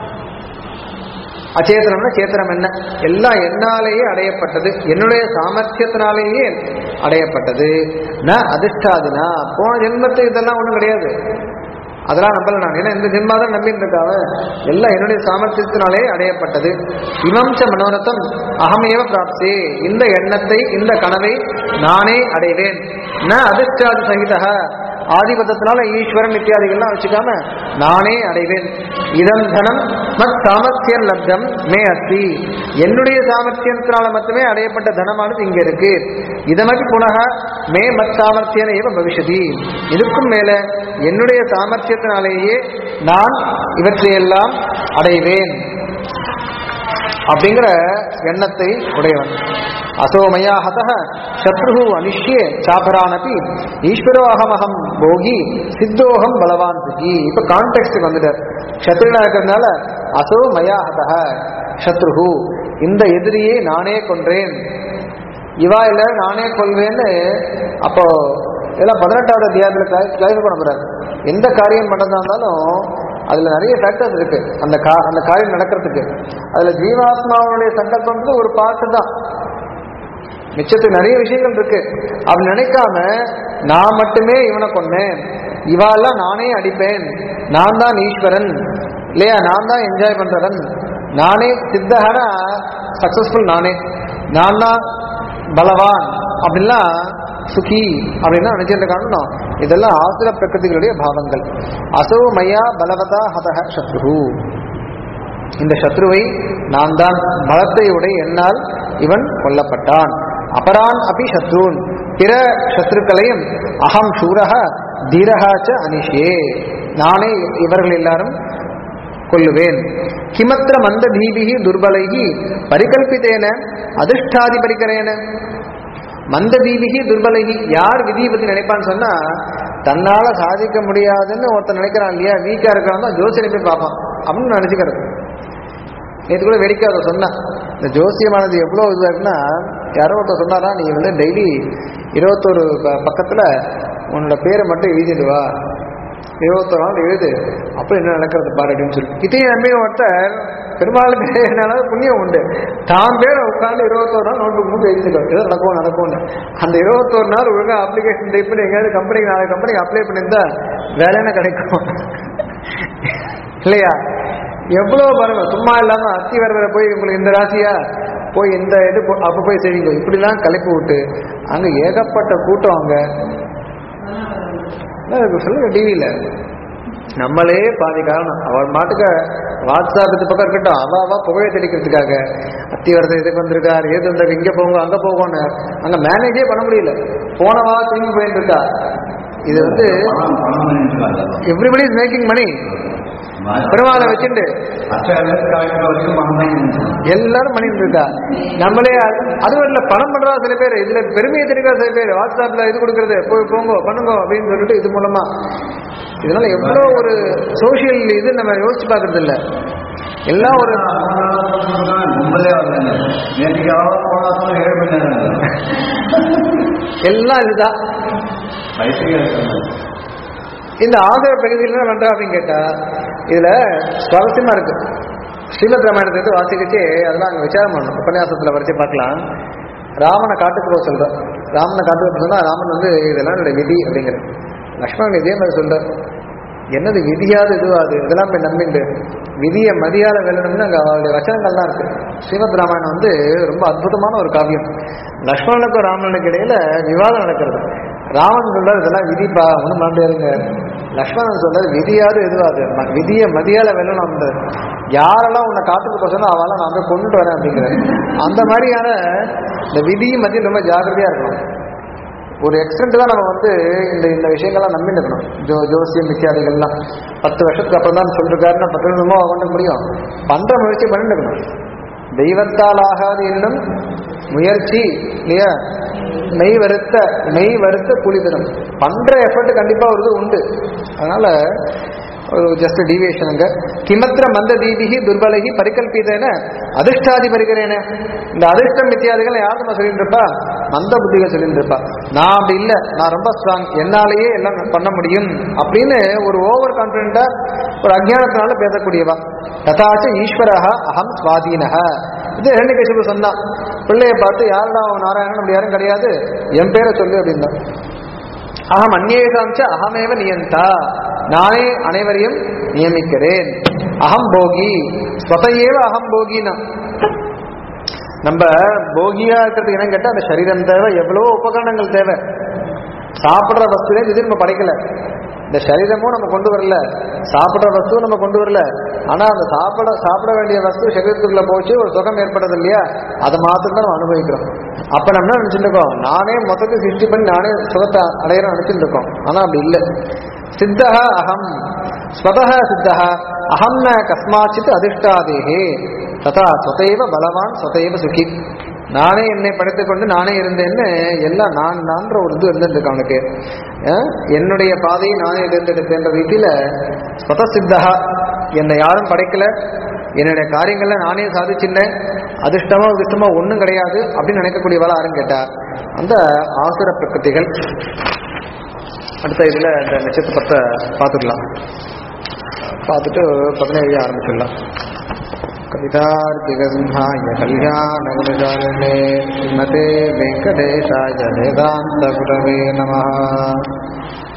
அச்சேத்திரம்னா சேத்திரம் என்ன எல்லாம் என்னாலேயே அடையப்பட்டது என்னுடைய சாமர்த்தியத்தினாலேயே அடையப்பட்டது ந அதிர்ஷ்டாதினா போன ஜென்மத்து இதெல்லாம் ஒன்றும் கிடையாது அதெல்லாம் நம்பல நான் ஏன்னா இந்த ஜென்மா தான் நம்பிட்டு இருக்காவ எல்லாம் என்னுடைய சாமர்த்தியத்தினாலே அடையப்பட்டது இமம் ச மனோரதம் அகமேவ பிராப்தே இந்த எண்ணத்தை இந்த கனவை நானே அடைவேன் ந அதிர்ஷ்டாது சகிதக ஆதிபத்தத்தினால ஈஸ்வரன் இத்தியாதிகள்லாம் வச்சுக்காம நானே அடைவேன் இதம் தனம் மத் சாமர்த்தியம் லப்தம் மே அஸ்தி என்னுடைய சாமர்த்தியத்தினால மட்டுமே அடையப்பட்ட தனமானது இங்க இருக்கு இதமதி புனக மே மத் சாமர்த்தியன ஏவ பவிஷதி இதுக்கும் மேல என்னுடைய சாமர்த்தியத்தினாலேயே நான் இவற்றையெல்லாம் அடைவேன் அப்படிங்கிற எண்ணத்தை உடையவன் அசோமயா ஹத சத்ரு அனிஷ்யே சாபரானபி ஈஸ்வரோ அகமகம் போகி சித்தோகம் பலவான் சுகி இப்ப கான்டெக்ட்டுக்கு வந்துட்டார் சத்ருனா இருக்கிறதுனால அசோ மயா ஹத சத்ரு இந்த எதிரியை நானே கொன்றேன் இவா இல்ல நானே கொள்வேன்னு அப்போ இதெல்லாம் பதினெட்டாவது அத்தியாயத்தில் கிளைவு பண்ண போறாரு எந்த காரியம் பண்ணதா இருந்தாலும் அதுல நிறைய ஃபேக்டர்ஸ் இருக்கு அந்த கா அந்த காரியம் நடக்கிறதுக்கு அதுல ஜீவாத்மாவுடைய சங்கல்பம்ன்றது ஒரு பார்ட்டு தான் மிச்சத்துக்கு நிறைய விஷயங்கள் இருக்கு அப்படி நினைக்காம நான் மட்டுமே இவனை கொன்னேன் இவாலாம் நானே அடிப்பேன் நான் தான் ஈஸ்வரன் இல்லையா நான் தான் என்ஜாய் பண்றவன் நானே சித்தகனா சக்சஸ்ஃபுல் நானே நான் தான் பலவான் அப்படின்லாம் சுகி அப்படின்னா நினைச்சிருந்த காரணம் இதெல்லாம் ஆசுர பிரகிருதிகளுடைய பாவங்கள் அசோ மயா பலவதா ஹதஹ சத்ரு இந்த சத்ருவை நான் தான் பலத்தை உடைய என்னால் இவன் கொல்லப்பட்டான் அபரான் அபி சத்ருன் பிற சத்ருக்களையும் அகம் சூரக தீரகாச்ச அனிஷே நானே இவர்கள் எல்லாரும் கொல்லுவேன் கிமத்திர மந்த தீபிகி துர்பலைகி பரிகல்பித்தேன அதிர்ஷ்டாதி பரிகரேன மந்த தீபிகி துர்பலைகி யார் விதியை பத்தி நினைப்பான்னு சொன்னா தன்னால சாதிக்க முடியாதுன்னு ஒருத்தன் நினைக்கிறான் இல்லையா வீக்கா இருக்கிறான் தான் ஜோசியனை போய் பார்ப்பான் அப்படின்னு நினைச்சுக்கிறது நேற்று கூட வேடிக்கை அதை சொன்னேன் இந்த ஜோசியமானது எவ்வளோ இதுவாக இருக்குன்னா யாரோ ஒருத்தர் சொன்னாரா நீ வந்து டெய்லி இருபத்தொரு ப- பக்கத்தில் உன்னோட பேரை மட்டும் எழுதிட்டு வா இருபத்தொரு நாள் எழுது அப்புறம் என்ன நடக்கிறது பாரு அப்படின்னு சொல்லி இதையும் நம்பி ஒருத்தர் பெருமாளுக்கு என்னால புண்ணியம் உண்டு தான் பேரை உட்காந்து இருபத்தோரு நாள் நோட்டு மூட்டு எழுதிக்கோ ஏதோ நடக்கும் நடக்கும்னு அந்த இருபத்தோரு நாள் ஒழுங்கா அப்ளிகேஷன் டைப் பண்ணி எங்கேயாவது கம்பெனிக்கு நாலு கம்பெனிக்கு அப்ளை பண்ணியிருந்தா வேலைன்னு கிடைக்கும் இல்லையா எவ்வளவு பாருங்க சும்மா இல்லாம அத்தி வரவரை போய் உங்களுக்கு இந்த ராசியா போய் இந்த இது போ- அப்ப போய் செய்வீங்க இப்படிலாம் கலைப்பு விட்டு அங்க ஏகப்பட்ட கூட்டம் அங்க அதான் இப்ப சொல்லுங்க டிவியில நம்மளே பாதி காரணம் அவள் மாட்டுக்க வாட்ஸ்அப் இது பக்கம் இருக்கட்டும் அவ அவ புகழை தெளிக்கிறதுக்காக அத்திவரதம் இதுக்கு வந்திருக்கார் ஏது வந்தார் இங்க போங்க அங்க போகணும் அங்க மேனேஜே பண்ண முடியல போனவா திரும்பி போயிட்டு இருக்கா இது வந்து பணம் பணம் பண்ணிட்டு இருக்காங்க. எவ்ரிபடி இஸ் மேக்கிங் மணி பெருமாளை வச்சுட்டு அச்சாரம் காலத்துல வரைக்கும் பணம் தான் இருந்துச்சு. எல்லாரும் பண்ணிட்டு இருக்கா நம்மளே அது- அதுவும் இல்ல பணம் பண்றா சில பேர் இதுல பெருமையை தெரிவிக்கா சில பேர் வாட்ஸ்அப்ல இது கொடுக்கறது போய் போங்க பண்ணுங்க அப்படின்னு சொல்லிட்டு இது மூலமா இதனால எவ்வளவு ஒரு சோஷியல் இது நம்ம யோசிச்சு பாக்குறது இல்ல எல்லாம் ஒரு கும்பலே வரல நேற்றுக்கு எவ்வளோ போனாலும் ஏழு மணி நேரம் எல்லாம் இதுதான் மைத்திரியா சொன்னது இந்த ஆதரவு பிரகதியில் என்ன பண்றா அப்படின்னு கேட்டா இதுல சுவாரஸ்யமா இருக்கு ஸ்ரீமத் ராமாயணத்தை எடுத்து வாசிக்கச்சு அதெல்லாம் அங்க விசாரம் பண்ணணும் உபன்யாசத்துல வரைச்சு பார்க்கலாம் ராமனை காட்டுக்கு போக சொல்ற ராமனை காட்டுக்கு போக சொன்னா ராமன் வந்து இதெல்லாம் என்னுடைய விதி அப்படிங்கிற லக்ஷ்மணன் இதே மாதிரி சொல்ற என்னது விதியாது இதுவாது இதெல்லாம் போய் நம்பிண்டு விதியை மதியால வெல்லணும்னு அங்க அவருடைய வச்சனங்கள்லாம் இருக்கு ஸ்ரீமத் ராமாயணம் வந்து ரொம்ப அற்புதமான ஒரு காவியம் லக்ஷ்மணனுக்கும் ராமனுக்கு இடையில விவாதம் நடக்கிறது ராமன் சொல்றாரு இதெல்லாம் விதிப்பா ஒன்றும் பண்ண முடியாதுங்க லக்ஷ்மணன் சொல்றாரு விதியாது எதுவாது ம- விதியை மதியால வெல்லணும் யாரெல்லாம் உன்னை காத்துக்கு போசணும் அவெல்லாம் நான் போய் கொண்டுட்டு வரேன் அப்படிங்கிறாரு அந்த மாதிரியான இந்த விதியும் மத்தியில் ரொம்ப ஜாக்கிரதையா இருக்கணும் ஒரு எக்ஸ்டென்ட் தான் நம்ம வந்து இந்த இந்த விஷயங்கள்லாம் நம்பிட்டு இருக்கணும் ஜோ ஜோசியம் இத்தியாதிகள்லாம் பத்து வருஷத்துக்கு அப்புறம் தான் சொல்லிருக்காருன்னா பத்து வருஷமோ கொண்டு முடியும் பண்ற முயற்சி பண்ணிட்டு இருக்கணும் தெய்வத்தால் ஆகாது என்னும் முயற்சி இல்லையா மெய் வருத்த மெய் வருத்த கூலி தரும் பண்ற எஃபர்ட் கண்டிப்பா ஒரு இது உண்டு அதனால ஒரு ஜஸ்ட் டீவியேஷன் அங்க கிமத்திர மந்த தீபிகி துர்பலகி பரிகல்பிதேன அதிர்ஷ்டாதி பரிகிறேன இந்த அதிர்ஷ்டம் இத்தியாதிகள் யார் நம்ம சொல்லிட்டு இருப்பா மந்த புத்திகள் சொல்லிட்டு இருப்பா நான் அப்படி இல்லை நான் ரொம்ப ஸ்ட்ராங் என்னாலேயே எல்லாம் பண்ண முடியும் அப்படின்னு ஒரு ஓவர் கான்பிடண்டா ஒரு அஜ்ஞானத்தினால பேசக்கூடியவா ததாச்ச ஈஸ்வரஹ அகம் சுவாதீனஹ இது ரெண்டு கட்சிப்பு சொன்னான் பிள்ளையை பார்த்து யாருடா அவன் நாராயணன் அப்படி யாரும் கிடையாது என் பேரை சொல்லு அப்படின்னா அகம் அந்நேகாஞ்ச அகமேவ நியந்தா நானே அனைவரையும் நியமிக்கிறேன் அகம் போகி ஸ்வதையேவ அகம் போகினா நம்ம போகியா இருக்கிறதுக்கு என்ன கேட்டா அந்த சரீரம் தேவை எவ்வளவோ உபகரணங்கள் தேவை சாப்பிடுற வஸ்துவே இது நம்ம படைக்கல இந்த சரீரமும் நம்ம கொண்டு வரல சாப்பிடுற வஸ்துவும் நம்ம கொண்டு வரல ஆனா அந்த சாப்பிட சாப்பிட வேண்டிய வஸ்து சரீரத்துக்குள்ள போச்சு ஒரு சுகம் ஏற்படுது இல்லையா அதை மாத்திரம் தான் நம்ம அனுபவிக்கிறோம் அப்ப நம்ம என்ன நினைச்சிட்டு இருக்கோம் நானே மொத்தத்தை சிருஷ்டி பண்ணி நானே சுகத்தை அடையிற நினைச்சிட்டு இருக்கோம் ஆனா அப்படி இல்லை சித்தக அகம் ஸ்வதக சித்தக அகம் ந கஸ்மாச்சித் அதிஷ்டாதேகே ததா சொதைவ பலவான் சொதைவ சுகி நானே என்னை படைத்துக் கொண்டு நானே இருந்தேன்னு எல்லாம் நான் நான்ற ஒரு இது இருந்துட்டு அவனுக்கு அஹ் என்னுடைய பாதையை நானே தேர்ந்தெடுத்தேன்ற ரீதியில ஸ்வத சித்தகா என்னை யாரும் படைக்கல என்னுடைய காரியங்களை நானே சாதிச்சிருந்தேன் அதிர்ஷ்டமோ அதிர்ஷ்டமோ ஒன்றும் கிடையாது அப்படின்னு நினைக்கக்கூடியவளா யாரும் கேட்டா அந்த ஆசுர பிரகிருதிகள் அடுத்த இதுல இந்த நட்சத்திரத்தை பார்த்துக்கலாம் பார்த்துட்டு பதினேழு ஆரம்பிச்சிடலாம் कवितार्किकसिंहाय कल्याणगुणजालिने श्रीमते वेङ्कटेशाय वेदान्तगुरवे नमः